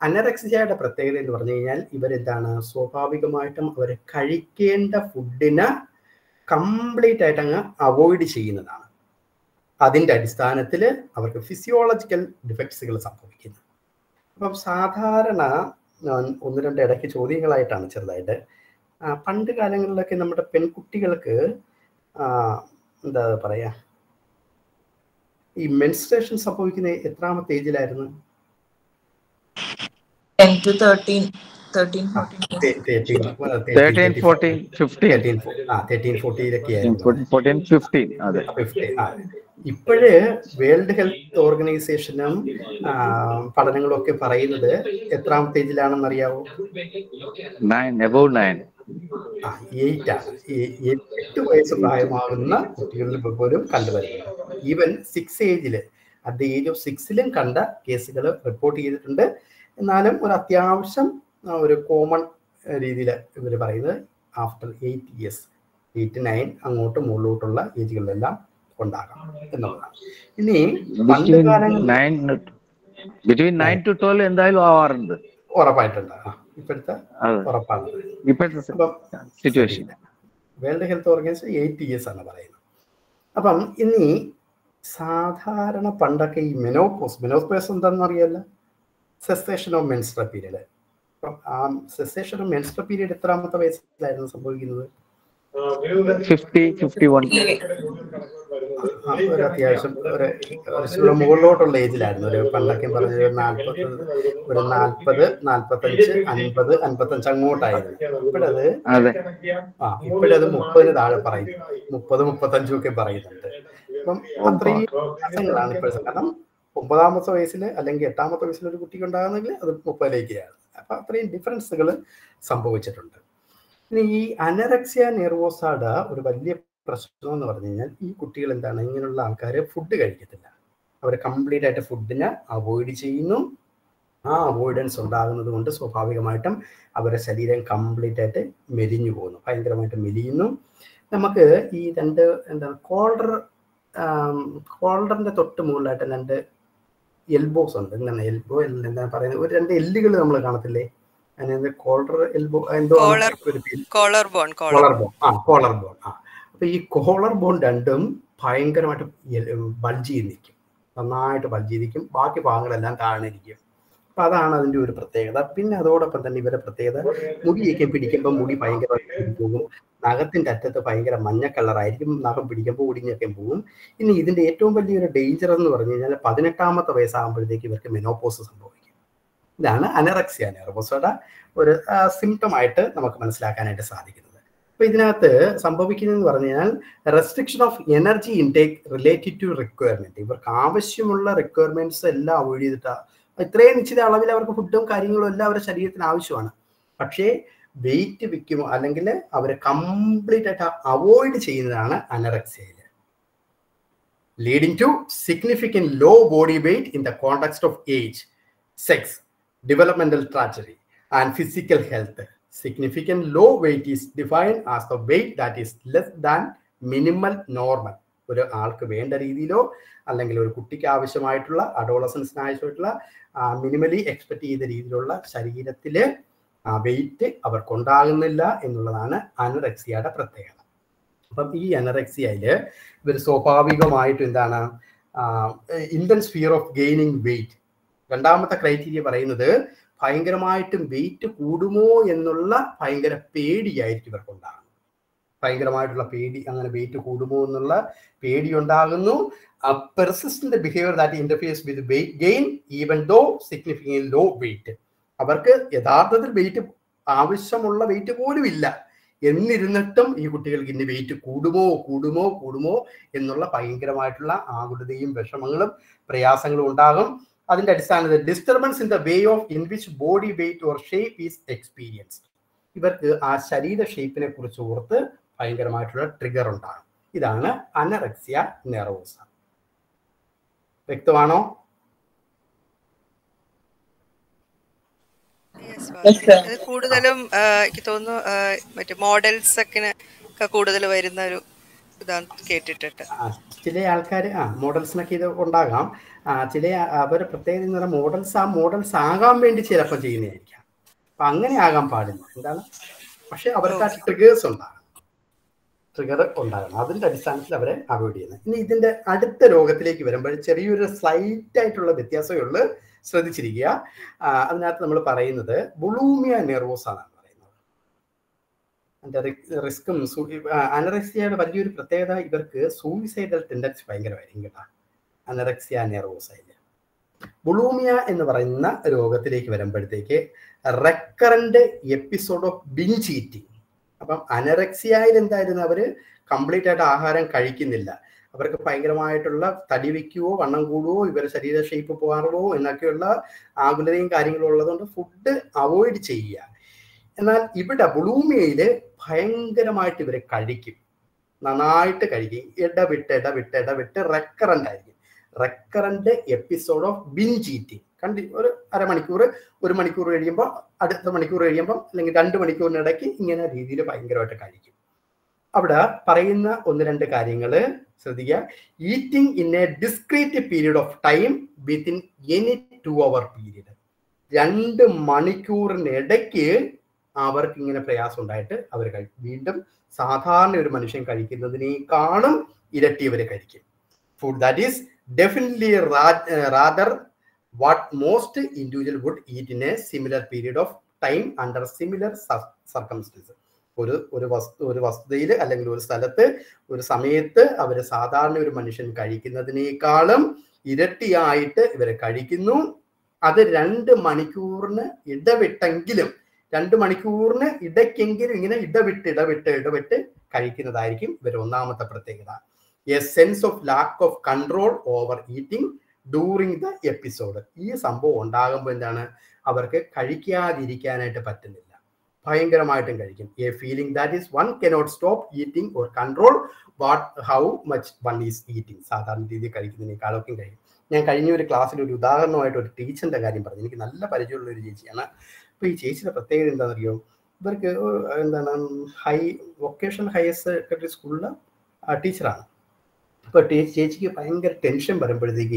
അനറക്സിയയുടെ പ്രത്യേകത എന്ന് പറഞ്ഞു കഴിഞ്ഞാൽ ഇവരെന്താണ് സ്വാഭാവികമായിട്ടും അവർ കഴിക്കേണ്ട ഫുഡിന് കംപ്ലീറ്റ് ആയിട്ട് അങ്ങ് അവോയ്ഡ് ചെയ്യുന്നതാണ് അതിൻ്റെ അടിസ്ഥാനത്തിൽ അവർക്ക് ഫിസിയോളജിക്കൽ ഡിഫക്ട്സുകൾ സംഭവിക്കുന്നു അപ്പം സാധാരണ ഞാൻ ഒന്ന് രണ്ട് ഇടയ്ക്ക് ചോദ്യങ്ങളായിട്ടാണ് ചെറുതായിട്ട് ആ, പണ്ട് കാലങ്ങളിലൊക്കെ നമ്മുടെ പെൺകുട്ടികൾക്ക് ആ, എന്താ പറയാ ഈ മെൻസ്ട്രേഷൻ സംഭവിക്കുന്ന എത്രാമത്തെ ഏജിലായിരുന്നു ten to thirteen thirteen fourteen thirteen fourteen fifteen ആ തേർട്ടീൻ ഫോർട്ടീനൊക്കെ ആയിരുന്നു ഫോർട്ടീൻ ഫിഫ്റ്റീൻ അതെ ഇപ്പോഴ് വേൾഡ് ഹെൽത്ത് ഓർഗനൈസേഷനും ആ, പഠനങ്ങളും ഒക്കെ പറയുന്നത് എത്രാമത്തെ ഏജിലാണെന്ന് അറിയാവോ നയൻ എബൌ നയൻ ആ എയ്റ്റ് ആണ് ഈ- ഈ എട്ട് വയസ്സ് പ്രായമാകുന്ന കുട്ടികളിൽ പോലും കണ്ടുവരുന്നത് ഈവൻ സിക്സ് ഏജിൽ അറ്റ് ദ ഏജ് ഓഫ് സിക്സിലും കണ്ട കേസുകൾ റിപ്പോർട്ട് ചെയ്തിട്ടുണ്ട് എന്നാലും ഒരു അത്യാവശ്യം ആ, ഒരു കോമൺ രീതിയിൽ ഇവർ പറയുന്നത് after eight years eight nine അങ്ങോട്ട് മുകളിലോട്ടുള്ള ഏജുകളിലെല്ലാം ഉണ്ടാകാം എന്നുള്ളതാണ് ഇനി പണ്ട് കാലങ്ങളിൽ nine between nine to twelve എന്തായാലും ആവാറുണ്ട് ഉറപ്പായിട്ടുണ്ട് ആ ഇപ്പോഴത്തെ അതെ ഉറപ്പാണ് ഇപ്പോഴത്തെ അപ്പം situation world health organisation eight years ആണ് പറയുന്നത് അപ്പം ഇനി സാധാരണ പണ്ടൊക്കെ ഈ മെനോപോസ് മെനോപോസ് എന്താണെന്ന് അറിയാലോ സെസേഷൻ ഓഫ് മെൻസ്ട്ര പീരീഡ് അപ്പം ആ സെസേഷൻ ഓഫ് മെൻസ്ട്ര പീരീഡ് എത്രാമത്തെ വയസ്സിലായിരുന്നു സംഭവിക്കുന്നത് ഫിഫ്റ്റി ഫിഫ്റ്റി വൺ ആ, ഒരു അത്യാവശ്യം ഒരു കുറച്ചുകൂടെ മുകളിലോട്ടുള്ള ഏജിലായിരുന്നു ഒരു പണ്ടൊക്കെ പറഞ്ഞ ഒരു നാൽപ്പത് ഒരു നാൽപ്പത് നാൽപ്പത്തഞ്ച് അൻപത് അൻപത്തഞ്ച് അങ്ങോട്ടായിരുന്നു ഇപ്പോഴത് അതെ ആ ഇപ്പോഴത് മുപ്പതിന് താഴെ പറയും മുപ്പത് മുപ്പത്തഞ്ചും ഒക്കെ പറയുന്നുണ്ട് അപ്പം അത്രയും വ്യത്യാസങ്ങളാണ് ഇപ്പോഴത്തെ കാരണം ഒമ്പതാമത്തെ വയസ്സിൽ അല്ലെങ്കിൽ എട്ടാമത്തെ വയസ്സിൽ ഒരു കുട്ടിക്ക് ഉണ്ടാകുന്നെങ്കിൽ അത് മുപ്പതിലേക്കാണ് അപ്പൊ അത്രയും ഡിഫറൻസുകൾ സംഭവിച്ചിട്ടുണ്ട് ഇനി ഈ അനറക്സിയ നെർവോസാഡ് ഒരു വലിയ പ്രശ്നം എന്ന് പറഞ്ഞു കഴിഞ്ഞാൽ ഈ കുട്ടികൾ എന്താണ് ഇങ്ങനെയുള്ള ആൾക്കാർ ഫുഡ് കഴിക്കത്തില്ല അവർ കംപ്ലീറ്റ് ആയിട്ട് ഫുഡിനെ അവോയ്ഡ് ചെയ്യുന്നു ആ അവോയ്ഡൻസ് ഉണ്ടാകുന്നത് കൊണ്ട് സ്വാഭാവികമായിട്ടും അവരുടെ ശരീരം കംപ്ലീറ്റ് ആയിട്ട് മെലിഞ്ഞു പോകുന്നു ഭയങ്കരമായിട്ട് മെലിയുന്നു നമുക്ക് ഈ രണ്ട് എന്താ കോൾഡർ കോൾഡറിന്റെ തൊട്ട് മുകളിലായിട്ട് രണ്ട് എൽബോസ് ഉണ്ട് എന്താണ് എൽബോ എന്താ പറയുന്നത് ഒരു രണ്ട് എല്ലുകൾ നമ്മൾ കാണത്തില്ലേ അതിന് കോൾഡർ എൽബോ എന്തോ ആണ് Collar. ഒരു പേര്. Collar bone collar collar bone ആ കോളർ ബോൺ ആ അപ്പൊ ഈ കോളർ ബോൺ രണ്ടും ഭയങ്കരമായിട്ട് ബൾജ് ചെയ്ത് നിൽക്കും നന്നായിട്ട് ബൾജ് ചെയ്ത് നിൽക്കും ബാക്കി ഭാഗങ്ങളെല്ലാം താഴ്ന്നിരിക്കും അപ്പൊ അതാണ് അതിന്റെ ഒരു പ്രത്യേകത പിന്നെ അതോടൊപ്പം തന്നെ ഇവരുടെ പ്രത്യേകത മുടിയൊക്കെ പിടിക്കുമ്പോൾ മുടി ഭയങ്കരമായിട്ട് പോകും നഖത്തിന്റെ അറ്റത്ത് ഭയങ്കര മഞ്ഞ കളറായിരിക്കും നഖം പിടിക്കുമ്പോൾ ഒടിഞ്ഞൊക്കെ പോകും ഇനി ഇതിന്റെ ഏറ്റവും വലിയൊരു ഡേഞ്ചർ എന്ന് പറഞ്ഞു കഴിഞ്ഞാൽ പതിനെട്ടാമത്തെ വയസ്സാകുമ്പോഴത്തേക്ക് ഇവർക്ക് മെനോപോസ് സംഭവിക്കും ഇതാണ് അനറക്സിയ നെർവോസയുടെ ഒരു സിംറ്റം ആയിട്ട് നമുക്ക് മനസ്സിലാക്കാനായിട്ട് സാധിക്കുന്നത് അപ്പൊ ഇതിനകത്ത് സംഭവിക്കുന്നതെന്ന് പറഞ്ഞു കഴിഞ്ഞാൽ restriction of energy intake related to requirement ഇവർക്ക് ആവശ്യമുള്ള റിക്വയർമെന്റ്സ് എല്ലാം അവോയ്ഡ് ചെയ്തിട്ട് ഇത്രയും നിശ്ചിത അളവിൽ അവർക്ക് ഫുഡും കാര്യങ്ങളും എല്ലാം അവരുടെ ശരീരത്തിന് ആവശ്യമാണ് പക്ഷേ വെയിറ്റ് വിൽക്കുമോ അല്ലെങ്കിൽ അവർ കംപ്ലീറ്റ് ആയിട്ട് അവോയ്ഡ് ചെയ്യുന്നതാണ് അനറക്സിയയിൽ leading to significant low body weight in the context of age sex developmental trajectory and physical health. Significant low weight is defined as the weight that is less than minimal normal. ഒരു ആൾക്ക് വേണ്ട രീതിയിലോ അല്ലെങ്കിൽ ഒരു കുട്ടിക്ക് ആവശ്യമായിട്ടുള്ള അഡോളസൻസിന് ആവശ്യമായിട്ടുള്ള മിനിമലി എക്സ്പെക്ട് ചെയ്ത രീതിയിലുള്ള ശരീരത്തില് വെയിറ്റ് അവർക്കുണ്ടാകുന്നില്ല എന്നുള്ളതാണ് അനറക്സിയയുടെ പ്രത്യേകത അപ്പം ഈ അനറക്സിയയില് ഇവർ സ്വാഭാവികമായിട്ടും എന്താണ് intense fear of gaining weight രണ്ടാമത്തെ ക്രൈറ്റീരിയ പറയുന്നത് ഭയങ്കരമായിട്ടും വെയിറ്റ് കൂടുമോ എന്നുള്ള ഭയങ്കര പേടിയായിരിക്കും ഇവർക്കുണ്ടാകുന്നത് ഭയങ്കരമായിട്ടുള്ള പേടി അങ്ങനെ വെയിറ്റ് കൂടുമോ എന്നുള്ള പേടി ഉണ്ടാകുന്നു persistent behaviour that interferes with weight gain even though significant low weight അവർക്ക് യഥാർത്ഥത്തിൽ വെയിറ്റ് ആവശ്യമുള്ള വെയിറ്റ് പോലും ഇല്ല എന്നിരുന്നിട്ടും ഈ കുട്ടികൾക്ക് ഇനി വെയിറ്റ് കൂടുമോ കൂടുമോ കൂടുമോ എന്നുള്ള ഭയങ്കരമായിട്ടുള്ള ആകുലതയും വിഷമങ്ങളും പ്രയാസങ്ങളും ഉണ്ടാകും അതിന്റെ അടിസ്ഥാനത്തിൽ disturbance in the way of in which body weight or shape is experience ഇവർക്ക് ആ ശരീര ഷേപ്പിനെ കുറിച്ച് ഓർത്ത് ഭയങ്കരമായിട്ടുള്ള ട്രിഗർ ഉണ്ടാകും ഇതാണ് അനറക്സിയ നെറോസ വ്യക്തമാണോ Yes, Yes, sir. ഇത് കൂടുതലും ആ, എനിക്ക് തോന്നുന്നു ആ, മറ്റേ മോഡൽസ് ഒക്കെ ഒക്കെ കൂടുതൽ വരുന്ന ഒരു ഇതാണ് കേട്ടിട്ടിട്ട് ആ, ചില ആൾക്കാർ ആ മോഡൽസിനൊക്കെ ഇത് ഉണ്ടാകാം ആ, ചില അവർ പ്രത്യേകത എന്ന് പറഞ്ഞാൽ മോഡൽസ് ആ മോഡൽസ് ആകാൻ വേണ്ടി ചിലപ്പോൾ ചെയ്യുന്നതായിരിക്കാം അപ്പൊ അങ്ങനെ ആകാൻ പാടില്ല എന്താണ് പക്ഷെ അവർക്ക് ആ ട്രിഗേഴ്സ് ഉണ്ടാകും ട്രിഗർ ഉണ്ടാകണം അതിന്റെ അടിസ്ഥാനത്തിൽ അവരെ അവോയ്ഡ് ചെയ്യുന്നത് ഇനി ഇതിന്റെ അടുത്ത രോഗത്തിലേക്ക് വരുമ്പോൾ ചെറിയൊരു സ്ലൈറ്റ് ആയിട്ടുള്ള വ്യത്യാസമേ ഉള്ളൂ ശ്രദ്ധിച്ചിരിക്കുക ആ, അതിനകത്ത് നമ്മൾ പറയുന്നത് ബുളൂമിയ നെർവോസ് ആണ് പറയുന്നത് അതിന്റെ റിസ്ക്കും അനറക്സിയയുടെ വലിയൊരു പ്രത്യേകത ഇവർക്ക് സൂയിസൈഡൽ ടെൻഡൻസി ഭയങ്കരമായിരിക്കും കേട്ടോ അനറക്സിയ നെർവോസൈഡ് ബുളൂമിയ എന്ന് പറയുന്ന രോഗത്തിലേക്ക് വരുമ്പോഴത്തേക്ക് recurrent episode of binge eating അപ്പം അനറക്സിയയിൽ എന്തായിരുന്നു അവര് കംപ്ലീറ്റ് ആയിട്ട് ആഹാരം കഴിക്കുന്നില്ല അവർക്ക് ഭയങ്കരമായിട്ടുള്ള തടി വെക്കുവോ വണ്ണം കൂടുവോ ഇവരുടെ ശരീര ഷേപ്പ് പോകാറുവോ എന്നൊക്കെയുള്ള ആകുലതയും കാര്യങ്ങളും ഉള്ളതുകൊണ്ട് ഫുഡ് അവോയ്ഡ് ചെയ്യുക എന്നാൽ ഇവിടെ ബുളൂമിയയില് ഭയങ്കരമായിട്ട് ഇവരെ കഴിക്കും നന്നായിട്ട് കഴിക്കും ഇടവിട്ട് ഇടവിട്ട് ഇടവിട്ട് റെക്കറന്റ് ആയിരിക്കും recurrent episode of binge eating കണ്ടി ഒരു അരമണിക്കൂർ ഒരു മണിക്കൂർ കഴിയുമ്പോൾ അടുത്ത മണിക്കൂർ കഴിയുമ്പോൾ അല്ലെങ്കിൽ രണ്ട് മണിക്കൂറിനിടയ്ക്ക് ഇങ്ങനെ രീതിയിൽ ഭയങ്കരമായിട്ട് കഴിക്കും അവിടെ പറയുന്ന ഒന്ന് രണ്ട് കാര്യങ്ങൾ ശ്രദ്ധിക്കുക eating in a discrete period of time within any two hour period രണ്ട് മണിക്കൂറിനിടയ്ക്ക് അവർക്ക് ഇങ്ങനെ പ്രയാസം ഉണ്ടായിട്ട് അവർ കഴിക്കും വീണ്ടും സാധാരണ ഒരു മനുഷ്യൻ കഴിക്കുന്നതിനേക്കാളും ഇരട്ടി അവർ കഴിക്കും food that is definitely rather what most individual would eat in a similar period of time under similar circumstance ഒരു ഒരു വസ്തു ഒരു വസ്തുതയിൽ അല്ലെങ്കിൽ ഒരു സ്ഥലത്ത് ഒരു സമയത്ത് അവർ സാധാരണ ഒരു മനുഷ്യൻ കഴിക്കുന്നതിനേക്കാളും ഇരട്ടിയായിട്ട് ഇവർ കഴിക്കുന്നു അത് രണ്ട് മണിക്കൂറിന് ഇടവിട്ടെങ്കിലും രണ്ട് മണിക്കൂറിന് ഇടയ്ക്കെങ്കിലും ഇങ്ങനെ ഇടവിട്ട് ഇടവിട്ട് ഇടവിട്ട് കഴിക്കുന്നതായിരിക്കും ഇവർ ഒന്നാമത്തെ പ്രത്യേകത a sense of lack of control over eating during the episode ഈ സംഭവം ഉണ്ടാകുമ്പോൾ എന്താണ് അവർക്ക് കഴിക്കാതിരിക്കാനായിട്ട് പറ്റുന്നില്ല ഭയങ്കരമായിട്ടും കഴിക്കും a feeling that is one cannot stop eating or control what how much one is eating സാധാരണ രീതിയിൽ കഴിക്കുന്നതിനേക്കാളൊക്കെ കഴിയും ഞാൻ കഴിഞ്ഞ ഒരു ക്ലാസ്സിൽ ഒരു ഉദാഹരണമായിട്ട് ഒരു ടീച്ചറിന്റെ കാര്യം പറഞ്ഞു എനിക്ക് നല്ല പരിചയമുള്ള ഒരു ചേച്ചിയാണ് അപ്പൊ ഈ ചേച്ചിയുടെ പ്രത്യേകത എന്താണെന്നറിയോ ഇവർക്ക് എന്താണ് ഹൈ വൊക്കേഷണൽ ഹയർ സെക്കൻഡറി സ്കൂളിലെ ടീച്ചറാണ് അപ്പൊ ചേച്ചിക്ക് ഭയങ്കര ടെൻഷൻ വരുമ്പോഴത്തേക്ക്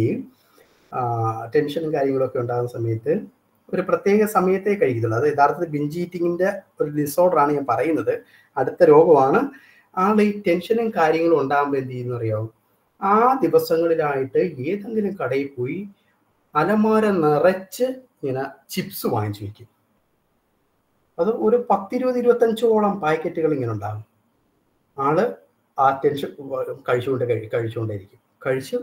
ടെൻഷനും കാര്യങ്ങളൊക്കെ ഉണ്ടാകുന്ന സമയത്ത് ഒരു പ്രത്യേക സമയത്തേ കഴിക്കത്തുള്ളൂ അത് യഥാർത്ഥത്തിൽ ബിഞ്ച് ഈറ്റിങ്ങിന്റെ ഒരു ഡിസോർഡർ ആണ് ഞാൻ പറയുന്നത് അടുത്ത രോഗമാണ് ആൾ ഈ ടെൻഷനും കാര്യങ്ങളും ഉണ്ടാകുമ്പോൾ എന്ത് ചെയ്യുന്ന അറിയാവും ആ ദിവസങ്ങളിലായിട്ട് ഏതെങ്കിലും കടയിൽ പോയി അലമാര നിറച്ച് ഇങ്ങനെ ചിപ്സ് വാങ്ങിച്ചു വെക്കും അത് ഒരു പത്തിരുപത് ഇരുപത്തഞ്ചോളം പാക്കറ്റുകൾ ഇങ്ങനെ ഉണ്ടാകും ആള് ആ ടെൻഷൻ കഴിച്ചുകൊണ്ട് കഴി കഴിച്ചുകൊണ്ടേയിരിക്കും കഴിച്ച്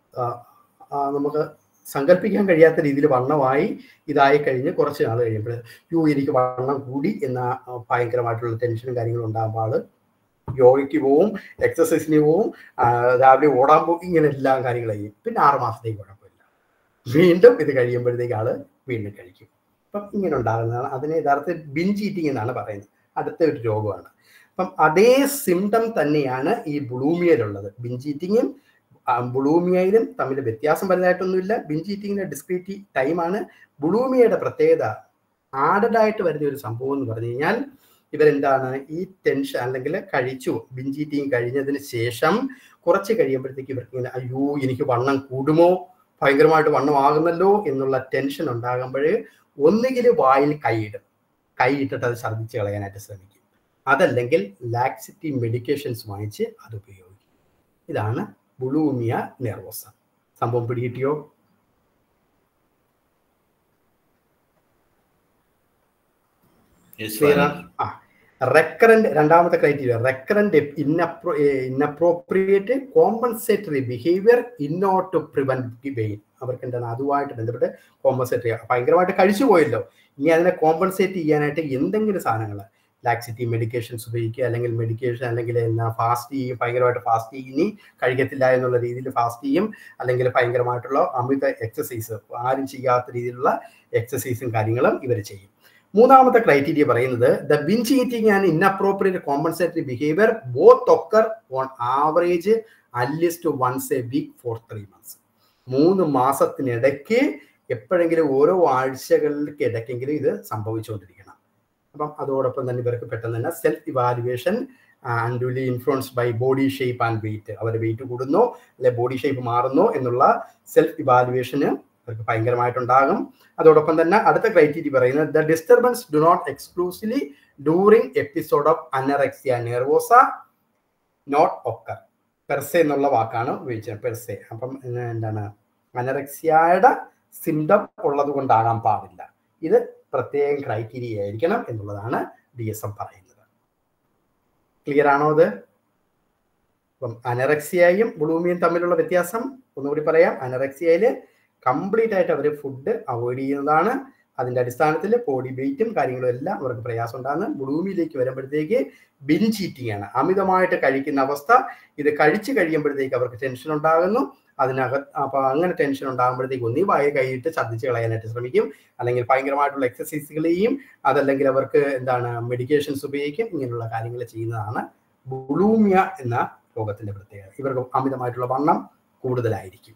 നമുക്ക് സങ്കല്പിക്കാൻ കഴിയാത്ത രീതിയിൽ വണ്ണമായി ഇതായി കഴിഞ്ഞ് കുറച്ച് നാൾ കഴിയുമ്പോൾ യു എനിക്ക് വണ്ണം കൂടി എന്ന ഭയങ്കരമായിട്ടുള്ള ടെൻഷനും കാര്യങ്ങളും ഉണ്ടാകുമ്പോൾ ആള് യോഗയ്ക്ക് പോവും എക്സസൈസിന് പോവും രാവിലെ ഓടാൻ പോകും ഇങ്ങനെ എല്ലാ കാര്യങ്ങളും ചെയ്യും പിന്നെ ആറ് മാസത്തേക്ക് കുഴപ്പമില്ല വീണ്ടും ഇത് കഴിയുമ്പോഴത്തേക്ക് ആള് വീണ്ടും കഴിക്കും അപ്പം ഇങ്ങനെ ഉണ്ടാകുന്നതാണ് അതിനെ യഥാർത്ഥത്തിൽ ബിഞ്ച് ഈറ്റിംഗ് എന്നാണ് പറയുന്നത് അടുത്ത ഒരു രോഗമാണ് അപ്പം അതേ സിംറ്റം തന്നെയാണ് ഈ ബുളൂമിയയിലുള്ളത് ബിഞ്ച് ഈറ്റിങ്ങും ബുളൂമിയയിലും തമ്മിൽ വ്യത്യാസം വലുതായിട്ടൊന്നുമില്ല ബിഞ്ച് ഈറ്റിങ്ങിന്റെ ഡിസ്ക്രീറ്റ് ടൈമാണ് ബുളൂമിയയുടെ പ്രത്യേകത ആഡഡ് ആയിട്ട് വരുന്ന ഒരു സംഭവം എന്ന് പറഞ്ഞു കഴിഞ്ഞാൽ ഇവരെന്താണ് ഈ ടെൻഷൻ അല്ലെങ്കിൽ കഴിച്ചു ബിഞ്ച് ഈറ്റിങ് കഴിഞ്ഞതിന് ശേഷം കുറച്ച് കഴിയുമ്പോഴത്തേക്ക് ഇവർക്ക് ഇങ്ങനെ അയ്യോ എനിക്ക് വണ്ണം കൂടുമോ ഭയങ്കരമായിട്ട് വണ്ണമാകുന്നല്ലോ എന്നുള്ള ടെൻഷൻ ഉണ്ടാകുമ്പോൾ ഒന്നുകിൽ വായിൽ കൈയിടും കൈയിട്ടിട്ട് അത് ഛർദ്ദിച്ച് കളയാനായിട്ട് ശ്രമിക്കും അതല്ലെങ്കിൽ ലാക്സിറ്റി മെഡിക്കേഷൻസ് വാങ്ങിച്ച് അത് ഉപയോഗിക്കും ഇതാണ് ബുളൂമിയ നെർവോസ സംഭവം പിടികിട്ടിയോ ആ റെക്കറന്റ് രണ്ടാമത്തെ ക്രൈറ്റീരിയ റെക്കറന്റ് ഇന്നപ്രോ inappropriate compensatory behaviour in order to prevent weight അവർക്ക് എന്താണ് അതുമായിട്ട് ബന്ധപ്പെട്ട് കോമ്പൻസേറ്റ് ഭയങ്കരമായിട്ട് കഴിച്ചു പോയല്ലോ ഇനി അതിനെ കോമ്പൻസേറ്റ് ചെയ്യാനായിട്ട് എന്തെങ്കിലും സാധനങ്ങൾ ലാക്സിറ്റി മെഡിക്കേഷൻസ് ഉപയോഗിക്കുക അല്ലെങ്കിൽ മെഡിക്കേഷൻ അല്ലെങ്കിൽ എന്നാ ഫാസ്റ്റ് ചെയ്യും ഭയങ്കരമായിട്ട് ഫാസ്റ്റ് ചെയ്യും ഇനി കഴിക്കത്തില്ല എന്നുള്ള രീതിയിൽ ഫാസ്റ്റ് ചെയ്യും അല്ലെങ്കിൽ ഭയങ്കരമായിട്ടുള്ള അമിത എക്സസൈസ് ആരും ചെയ്യാത്ത രീതിയിലുള്ള എക്സസൈസും കാര്യങ്ങളും ഇവർ ചെയ്യും മൂന്നാമത്തെ ക്രൈറ്റീരിയ പറയുന്നത് the binge eating and inappropriate compensatory behaviour both occur on average at least once a week for three months മൂന്ന് മാസത്തിനിടയ്ക്ക് എപ്പോഴെങ്കിലും ഓരോ ആഴ്ചകൾക്ക് ഇടയ്ക്കെങ്കിലും ഇത് സംഭവിച്ചുകൊണ്ടിരിക്കണം അപ്പം അതോടൊപ്പം തന്നെ ഇവർക്ക് പെട്ടെന്ന് തന്നെ self evaluation unduly influenced by body shape and weight അവരുടെ വെയിറ്റ് കൂടുന്നോ അല്ലെ ബോഡി ഷേപ്പ് മാറുന്നോ എന്നുള്ള സെൽഫ് ഇവാലുവേഷന് അവർക്ക് ഭയങ്കരമായിട്ടുണ്ടാകും അതോടൊപ്പം തന്നെ അടുത്ത ക്രൈറ്റീരിയ പറയുന്നത് the disturbance do not exclusively during episode of anorexia nervosa not occur per se എന്നുള്ള വാക്കാണ് ഉപയോഗിച്ചത് പെർസെ അപ്പം എന്താണ് അനറക്സിയയുടെ സിംറ്റം ഉള്ളത് കൊണ്ടാകാൻ പാടില്ല ഇത് പ്രത്യേകം ക്രൈറ്റീരിയ ആയിരിക്കണം എന്നുള്ളതാണ് ഡി എസ് എം പറയുന്നത് ക്ലിയർ ആണോ അത് അപ്പം അനറക്സിയയും ബുളൂമിയും തമ്മിലുള്ള വ്യത്യാസം ഒന്നുകൂടി പറയാം അനറക്സിയയിൽ കംപ്ലീറ്റ് ആയിട്ട് അവർ ഫുഡ് അവോയ്ഡ് ചെയ്യുന്നതാണ് അതിന്റെ അടിസ്ഥാനത്തിൽ ബോഡി വെയിറ്റും കാര്യങ്ങളും എല്ലാം അവർക്ക് പ്രയാസം ഉണ്ടാകുന്നു ബ്ലൂമിയിലേക്ക് വരുമ്പോഴത്തേക്ക് ബിൻ ചീറ്റിംഗ് ആണ് അമിതമായിട്ട് കഴിക്കുന്ന അവസ്ഥ ഇത് കഴിച്ചു കഴിയുമ്പോഴത്തേക്ക് അവർക്ക് ടെൻഷൻ ഉണ്ടാകുന്നു അതിനകത്ത് അപ്പൊ അങ്ങനെ ടെൻഷൻ ഉണ്ടാകുമ്പോഴത്തേക്ക് ഒന്നീ വായ കൈയിട്ട് ഛർദ്ദിച്ച് കളയാനായിട്ട് ശ്രമിക്കും അല്ലെങ്കിൽ ഭയങ്കരമായിട്ടുള്ള എക്സസൈസുകൾ ചെയ്യും അതല്ലെങ്കിൽ അവർക്ക് എന്താണ് മെഡിക്കേഷൻസ് ഉപയോഗിക്കും ഇങ്ങനെയുള്ള കാര്യങ്ങൾ ചെയ്യുന്നതാണ് ബുളൂമിയ എന്ന രോഗത്തിന്റെ പ്രത്യേകത ഇവർക്ക് അമിതമായിട്ടുള്ള വണ്ണം കൂടുതലായിരിക്കും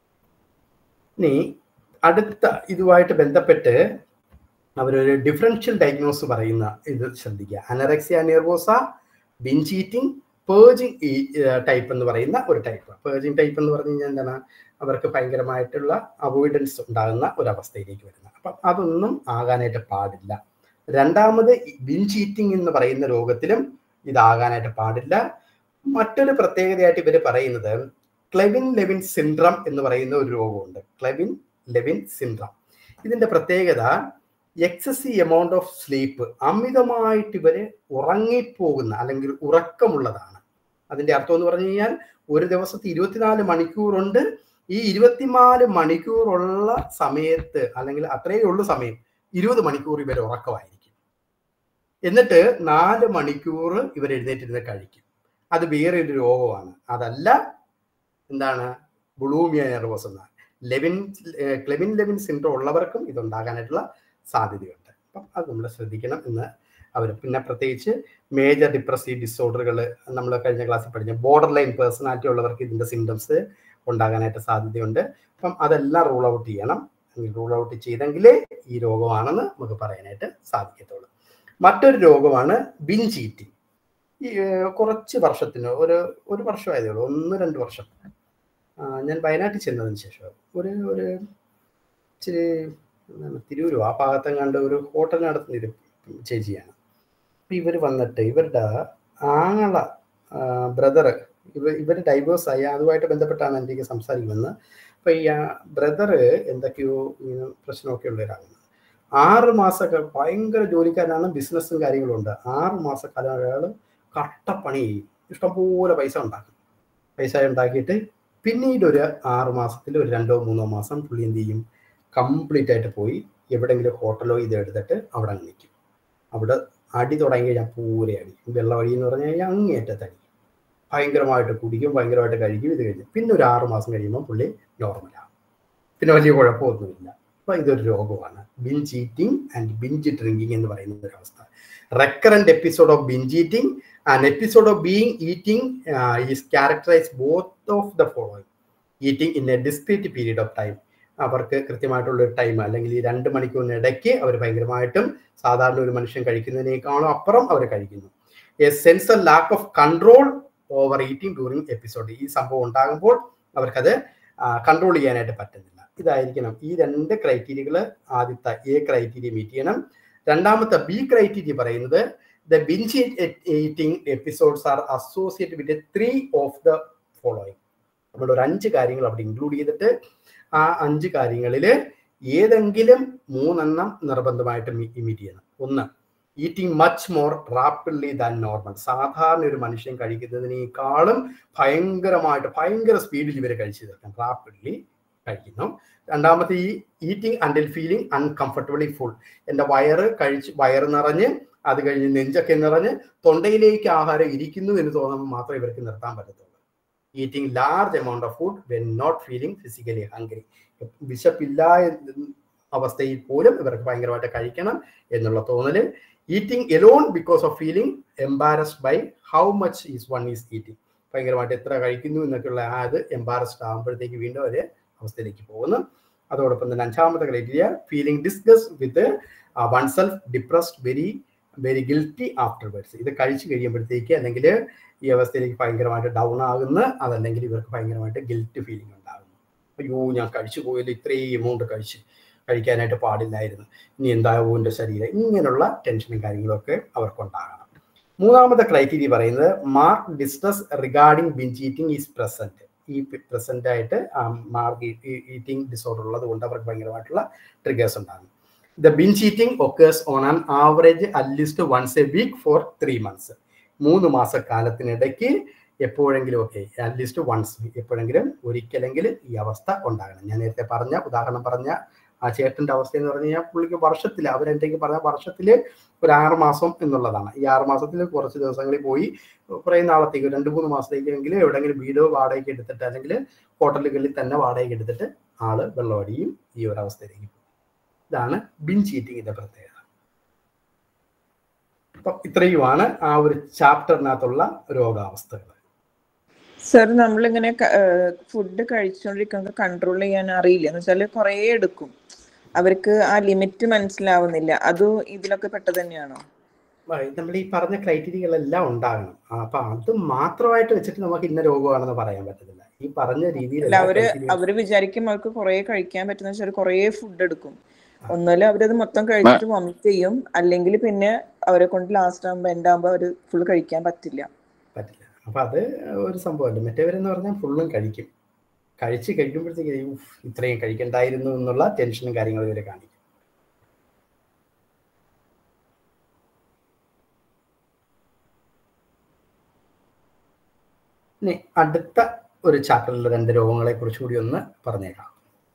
ഇനി അടുത്ത ഇതുമായിട്ട് ബന്ധപ്പെട്ട് അവരൊരു ഡിഫറൻഷ്യൽ ഡയഗ്നോസ് പറയുന്ന ഇത് ശ്രദ്ധിക്കുക അനറക്സിയ നെർവോസ ബിഞ്ച് ഈറ്റിംഗ് പേർജിങ് ഈ ടൈപ്പ് എന്ന് പറയുന്ന ഒരു ടൈപ്പ് പേർജിങ് ടൈപ്പ് എന്ന് പറഞ്ഞു കഴിഞ്ഞാൽ എന്താണ് അവർക്ക് ഭയങ്കരമായിട്ടുള്ള അവോയ്ഡൻസ് ഉണ്ടാകുന്ന ഒരവസ്ഥയിലേക്ക് വരുന്നത് അപ്പം അതൊന്നും ആകാനായിട്ട് പാടില്ല രണ്ടാമത് ബിഞ്ച് ഈറ്റിംഗ് എന്ന് പറയുന്ന രോഗത്തിലും ഇതാകാനായിട്ട് പാടില്ല മറ്റൊരു പ്രത്യേകതയായിട്ട് ഇവർ പറയുന്നത് ക്ലെവിൻ ലെവിൻ സിൻഡ്രം എന്ന് പറയുന്ന ഒരു രോഗമുണ്ട് ക്ലെവിൻ ലെവിൻ സിൻഡ്രം ഇതിന്റെ പ്രത്യേകത എക്സസീവ് എമൗണ്ട് ഓഫ് സ്ലീപ്പ് അമിതമായിട്ട് ഇവര് ഉറങ്ങിപ്പോകുന്ന അല്ലെങ്കിൽ ഉറക്കമുള്ളതാണ് അതിന്റെ അർത്ഥം എന്ന് പറഞ്ഞു കഴിഞ്ഞാൽ ഒരു ദിവസത്തെ ഇരുപത്തിനാല് മണിക്കൂറുണ്ട് ഈ ഇരുപത്തിനാല് മണിക്കൂറുള്ള സമയത്ത് അല്ലെങ്കിൽ അത്രയേ ഉള്ളൂ സമയം ഇരുപത് മണിക്കൂർ ഇവർ ഉറക്കമായിരിക്കും എന്നിട്ട് നാല് മണിക്കൂർ ഇവർ എഴുന്നേറ്റിരുന്ന് കഴിക്കും അത് വേറെ ഒരു രോഗമാണ് അതല്ല എന്താണ് ബുളൂമിയ നെർവോസ് എന്നാണ് ലെവിൻ ക്ലെവിൻ ലെവിൻ സിൻഡ്രോം ഉള്ളവർക്കും ഇതുണ്ടാകാനായിട്ടുള്ള സാധ്യതയുണ്ട് അപ്പം അത് നമ്മൾ ശ്രദ്ധിക്കണം എന്ന് അവർ പിന്നെ പ്രത്യേകിച്ച് മേജർ ഡിപ്രസീവ് ഡിസോർഡറുകൾ നമ്മൾ കഴിഞ്ഞ ക്ലാസ്സിൽ പഠിച്ച ബോർഡർ ലൈൻ പേഴ്സണാലിറ്റി ഉള്ളവർക്ക് ഇതിന്റെ സിംറ്റംസ് ഉണ്ടാകാനായിട്ട് സാധ്യതയുണ്ട് അപ്പം അതെല്ലാം റൂൾ ഔട്ട് ചെയ്യണം റൂൾ ഔട്ട് ചെയ്തെങ്കിലേ ഈ രോഗമാണെന്ന് നമുക്ക് പറയാനായിട്ട് സാധിക്കത്തുള്ളൂ മറ്റൊരു രോഗമാണ് ബിഞ്ച് ഈറ്റിംഗ് ഈ കുറച്ച് വർഷത്തിന് ഒരു ഒരു വർഷമായതേ ഉള്ളൂ ഒന്ന് രണ്ട് വർഷം ഞാൻ വയനാട്ടിൽ ചെന്നതിന് ശേഷം ഒരു ഒരു ഇച്ചിരി തിരൂരോ ആ ഭാഗത്തും കണ്ട് ഒരു ഹോട്ടൽ നടത്തുന്ന ഒരു ചേച്ചിയാണ് അപ്പം ഇവർ വന്നിട്ട് ഇവരുടെ ആങ്ങള ബ്രദർ ഇവ ഇവർ ഡൈവേഴ്സ് ആയി അതുമായിട്ട് ബന്ധപ്പെട്ടാണ് എനിക്ക് സംസാരിക്കുന്നത് അപ്പം ഈ ബ്രദർ എന്തൊക്കെയോ ഇങ്ങനെ പ്രശ്നമൊക്കെ ഉള്ള ഒരാളാണ് ആറ് മാസമൊക്കെ ഭയങ്കര ജോലിക്കാരനാണ് ബിസിനസ്സും കാര്യങ്ങളും ഉണ്ട് ആറ് മാസക്കാലം അയാൾ കട്ടപ്പണി ചെയ്യും ഇഷ്ടംപോലെ പൈസ ഉണ്ടാക്കും പൈസ ഉണ്ടാക്കിയിട്ട് പിന്നീട് ഒരു ആറ് മാസത്തിൽ ഒരു രണ്ടോ മൂന്നോ മാസം പുള്ളി എന്ത് ചെയ്യും കംപ്ലീറ്റ് ആയിട്ട് പോയി എവിടെങ്കിലും ഹോട്ടലോ ഇത് എടുത്തിട്ട് അവിടെ നിൽക്കും അവിടെ അടി തുടങ്ങി കഴിഞ്ഞാൽ പൂരെ അടി വെള്ളമടി എന്ന് പറഞ്ഞു കഴിഞ്ഞാൽ അങ്ങേറ്റത്തെ അടി ഭയങ്കരമായിട്ട് കുടിക്കും ഭയങ്കരമായിട്ട് കഴിക്കും ഇത് കഴിഞ്ഞ് പിന്നെ ഒരു ആറ് മാസം കഴിയുമ്പോൾ പുള്ളി നോർമലാകും പിന്നെ വലിയ കുഴപ്പമൊന്നുമില്ല അപ്പൊ ഇതൊരു രോഗമാണ് binge eating and binge drinking എന്ന് പറയുന്ന ഒരു അവസ്ഥ recurrent episode of binge eating and episode of binge eating is characterize both of the following eating in a discrete period of time അവർക്ക് കൃത്യമായിട്ടുള്ള ഒരു ടൈം അല്ലെങ്കിൽ ഈ രണ്ട് മണിക്കൂറിന് ഇടയ്ക്ക് അവർ ഭയങ്കരമായിട്ടും സാധാരണ ഒരു മനുഷ്യൻ കഴിക്കുന്നതിനേക്കാളും അപ്പുറം അവർ കഴിക്കുന്നു a sense of lack of control over eating during episode ഈ സംഭവം ഉണ്ടാകുമ്പോൾ അവർക്കത് കൺട്രോൾ ചെയ്യാനായിട്ട് പറ്റുന്നില്ല ഇതായിരിക്കണം ഈ രണ്ട് ക്രൈറ്റീരിയകൾ ആദ്യത്തെ എ ക്രൈറ്റീരിയ മീറ്റ് ചെയ്യണം രണ്ടാമത്തെ ബി ക്രൈറ്റീരിയ പറയുന്നത് the binge eating episodes are associate with three of the following നമ്മൾ ഒരു അഞ്ച് കാര്യങ്ങൾ അവിടെ ഇൻക്ലൂഡ് ചെയ്തിട്ട് ആ അഞ്ച് കാര്യങ്ങളിൽ ഏതെങ്കിലും മൂന്നെണ്ണം നിർബന്ധമായിട്ട് ഇമിറ്റ് ചെയ്യണം ഒന്ന് eating much more rapidly than normal സാധാരണ ഒരു മനുഷ്യൻ കഴിക്കുന്നതിനേക്കാളും ഭയങ്കരമായിട്ട് ഭയങ്കര സ്പീഡിൽ ഇവർ കഴിച്ചു തീർക്കാം റാപ്പിഡ്ലി കഴിക്കുന്നു രണ്ടാമത്തെ ഈ eating until feeling uncomfortably full എൻ്റെ വയറ് കഴിച്ച് വയറ് നിറഞ്ഞ് അത് കഴിഞ്ഞ് നെഞ്ചൊക്കെ നിറഞ്ഞ് തൊണ്ടയിലേക്ക് ആഹാരം ഇരിക്കുന്നു എന്ന് തോന്നുമ്പോൾ മാത്രമേ ഇവർക്ക് നിർത്താൻ പറ്റത്തുള്ളൂ eating large amount of food when not feeling physically hungry വിശപ്പില്ല അവസ്ഥയിൽ പോലും ഇവർക്ക് ഭയങ്കരമായിട്ട് കഴിക്കണം എന്നുള്ള തോന്നല് eating alone because of feeling embarrassed by how much is one is eating ഭയങ്കരമായിട്ട് എത്ര കഴിക്കുന്നു എന്നൊക്കെയുള്ള ആ ഇത് എംബാരസ്ഡ് ആകുമ്പോഴത്തേക്ക് വീണ്ടും ഒരു അവസ്ഥയിലേക്ക് പോകുന്നു അതോടൊപ്പം തന്നെ അഞ്ചാമത്തെ criteria feeling disgust with one self depressed very very guilty afterwards ഇത് കഴിച്ചു കഴിയുമ്പോഴത്തേക്ക് അല്ലെങ്കിൽ ഈ അവസ്ഥയിലേക്ക് ഭയങ്കരമായിട്ട് ഡൗൺ ആകുന്നു അതല്ലെങ്കിൽ ഇവർക്ക് ഭയങ്കരമായിട്ട് ഗിൽറ്റ് ഫീലിംഗ് ഉണ്ടാകുന്നു അയ്യോ ഞാൻ കഴിച്ചു പോയല്ലോ ഇത്രയും എമൗണ്ട് കഴിച്ച് കഴിക്കാനായിട്ട് പാടില്ലായിരുന്നു ഇനി എന്താകും എൻ്റെ ശരീരം ഇങ്ങനെയുള്ള ടെൻഷനും കാര്യങ്ങളൊക്കെ അവർക്കുണ്ടാകണം മൂന്നാമത്തെ ക്രൈറ്റീരിയ പറയുന്നത് mark distress regarding binge eating is present ഈ പ്രസന്റ് ആയിട്ട് മാർക്ക് ഈറ്റിംഗ് ഡിസോർഡർ ഉള്ളത് കൊണ്ട് അവർക്ക് ഭയങ്കരമായിട്ടുള്ള ട്രിഗേഴ്സ് ഉണ്ടാകും the binge eating occurs on an average at least once a week for three months മൂന്ന് മാസക്കാലത്തിനിടയ്ക്ക് എപ്പോഴെങ്കിലും ഒക്കെ അറ്റ്ലീസ്റ്റ് വൺസ് എപ്പോഴെങ്കിലും ഒരിക്കലെങ്കിലും ഈ അവസ്ഥ ഉണ്ടാകണം ഞാൻ നേരത്തെ പറഞ്ഞ ഉദാഹരണം പറഞ്ഞ ആ ചേട്ടന്റെ അവസ്ഥ എന്ന് പറഞ്ഞു കഴിഞ്ഞാൽ പുള്ളിക്ക് വർഷത്തിൽ അവരെന്തെങ്കിലും പറഞ്ഞാൽ വർഷത്തിൽ ഒരു ആറ് മാസം എന്നുള്ളതാണ് ഈ ആറ് മാസത്തിൽ കുറച്ച് ദിവസങ്ങളിൽ പോയി കുറേ നാളത്തേക്ക് രണ്ട് മൂന്ന് മാസത്തേക്കെങ്കിലും എവിടെയെങ്കിലും വീട് വാടകയ്ക്ക് എടുത്തിട്ട് അല്ലെങ്കിൽ ഹോട്ടലുകളിൽ തന്നെ വാടകയ്ക്ക് എടുത്തിട്ട് ആള് വെള്ളമടിയും ഈ ഒരു അവസ്ഥയിലേക്ക് പോകും ഇതാണ് ബിഞ്ച് ഈറ്റിങ്ങിന്റെ പ്രത്യേകത അപ്പം ഇത്രയുമാണ് ആ ഒരു ചാപ്റ്ററിനകത്തുള്ള രോഗാവസ്ഥകൾ സർ നമ്മളിങ്ങനെ ഫുഡ് കഴിച്ചുകൊണ്ടിരിക്കുന്നത് കൺട്രോൾ ചെയ്യാൻ അറിയില്ല എന്ന് വെച്ചാൽ കുറേ എടുക്കും അവർക്ക് ആ ലിമിറ്റ് മനസ്സിലാവുന്നില്ല അത് ഇതിലൊക്കെ പെട്ടത് തന്നെയാണോ നമ്മൾ ഈ പറഞ്ഞ ക്രൈറ്റീരിയകളെല്ലാം ഉണ്ടാകണം അപ്പൊ അത് മാത്രമായിട്ട് വെച്ചിട്ട് നമുക്ക് ഇന്ന രോഗമാണെന്ന് പറയാൻ പറ്റത്തില്ല ഈ പറഞ്ഞ രീതിയിൽ അല്ല അവര് അവര് വിചാരിക്കും അവർക്ക് കുറേ കഴിക്കാൻ പറ്റുന്ന വെച്ചാൽ കുറേ ഫുഡ് എടുക്കും ഒന്നുമില്ല അവരത് മൊത്തം കഴിച്ചിട്ട് വൊമിറ്റ് ചെയ്യും അല്ലെങ്കിൽ പിന്നെ അവരെ കൊണ്ട് ലാസ്റ്റ് ആകുമ്പോൾ എൻ്റെ ആകുമ്പോൾ അവർ ഫുൾ കഴിക്കാൻ പറ്റില്ല പറ്റില്ല അപ്പൊ അത് ഒരു സംഭവമല്ല മറ്റേവരെന്ന് പറഞ്ഞാൽ ഫുള്ളും കഴിക്കും കഴിച്ച് കഴിക്കുമ്പോഴത്തേക്ക് ഇത്രയും കഴിക്കണ്ടായിരുന്നു എന്നുള്ള ടെൻഷനും കാര്യങ്ങളും ഇവരെ കാണിക്കും ഇനി അടുത്ത ഒരു ചാപ്റ്ററിൽ രണ്ട് രോഗങ്ങളെ കുറിച്ച് കൂടി ഒന്ന് പറഞ്ഞേക്കാം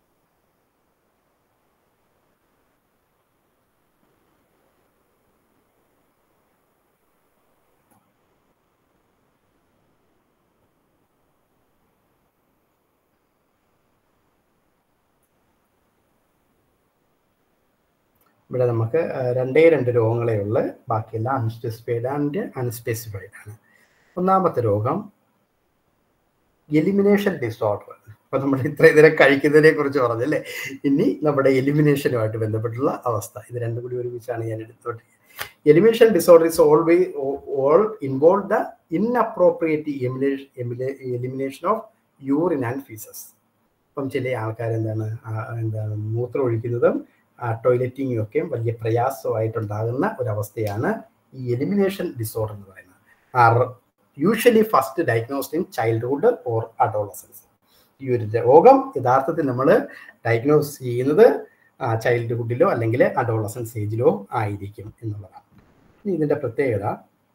ഇവിടെ നമുക്ക് രണ്ടേ രണ്ട് രോഗങ്ങളേ ഉള്ളു ബാക്കിയെല്ലാം അൺസ്പെസിഫൈഡ് ആൻഡ് അൺസ്പെസിഫൈഡ് ആണ് ഒന്നാമത്തെ രോഗം എലിമിനേഷൻ ഡിസോർഡർ അപ്പൊ നമ്മൾ ഇത്രയും നേരം കഴിക്കുന്നതിനെ കുറിച്ച് പറഞ്ഞല്ലേ ഇനി നമ്മുടെ എലിമിനേഷനുമായിട്ട് ബന്ധപ്പെട്ടുള്ള അവസ്ഥ ഇത് രണ്ടും കൂടി ഒരുമിച്ചാണ് ഞാൻ എടുത്തോട്ട് elimination disorder is always all involve the inappropriate elimination of urine and faeces അപ്പം ചില ആൾക്കാർ എന്താണ് എന്താണ് മൂത്രം ഒഴിക്കുന്നതും ടോയ്ലറ്റിങ്ങും ഒക്കെ വലിയ പ്രയാസമായിട്ടുണ്ടാകുന്ന ഒരവസ്ഥയാണ് ഈ എലിമിനേഷൻ ഡിസോർഡർ എന്ന് പറയുന്നത് usually first diagnosed in childhood or adolescence ഈ ഒരു രോഗം യഥാർത്ഥത്തിൽ നമ്മൾ ഡയഗ്നോസ് ചെയ്യുന്നത് ചൈൽഡ്ഹുഡിലോ അല്ലെങ്കിൽ അഡോളസൻസ് ഏജിലോ ആയിരിക്കും എന്നുള്ളതാണ് ഇനി ഇതിന്റെ പ്രത്യേകത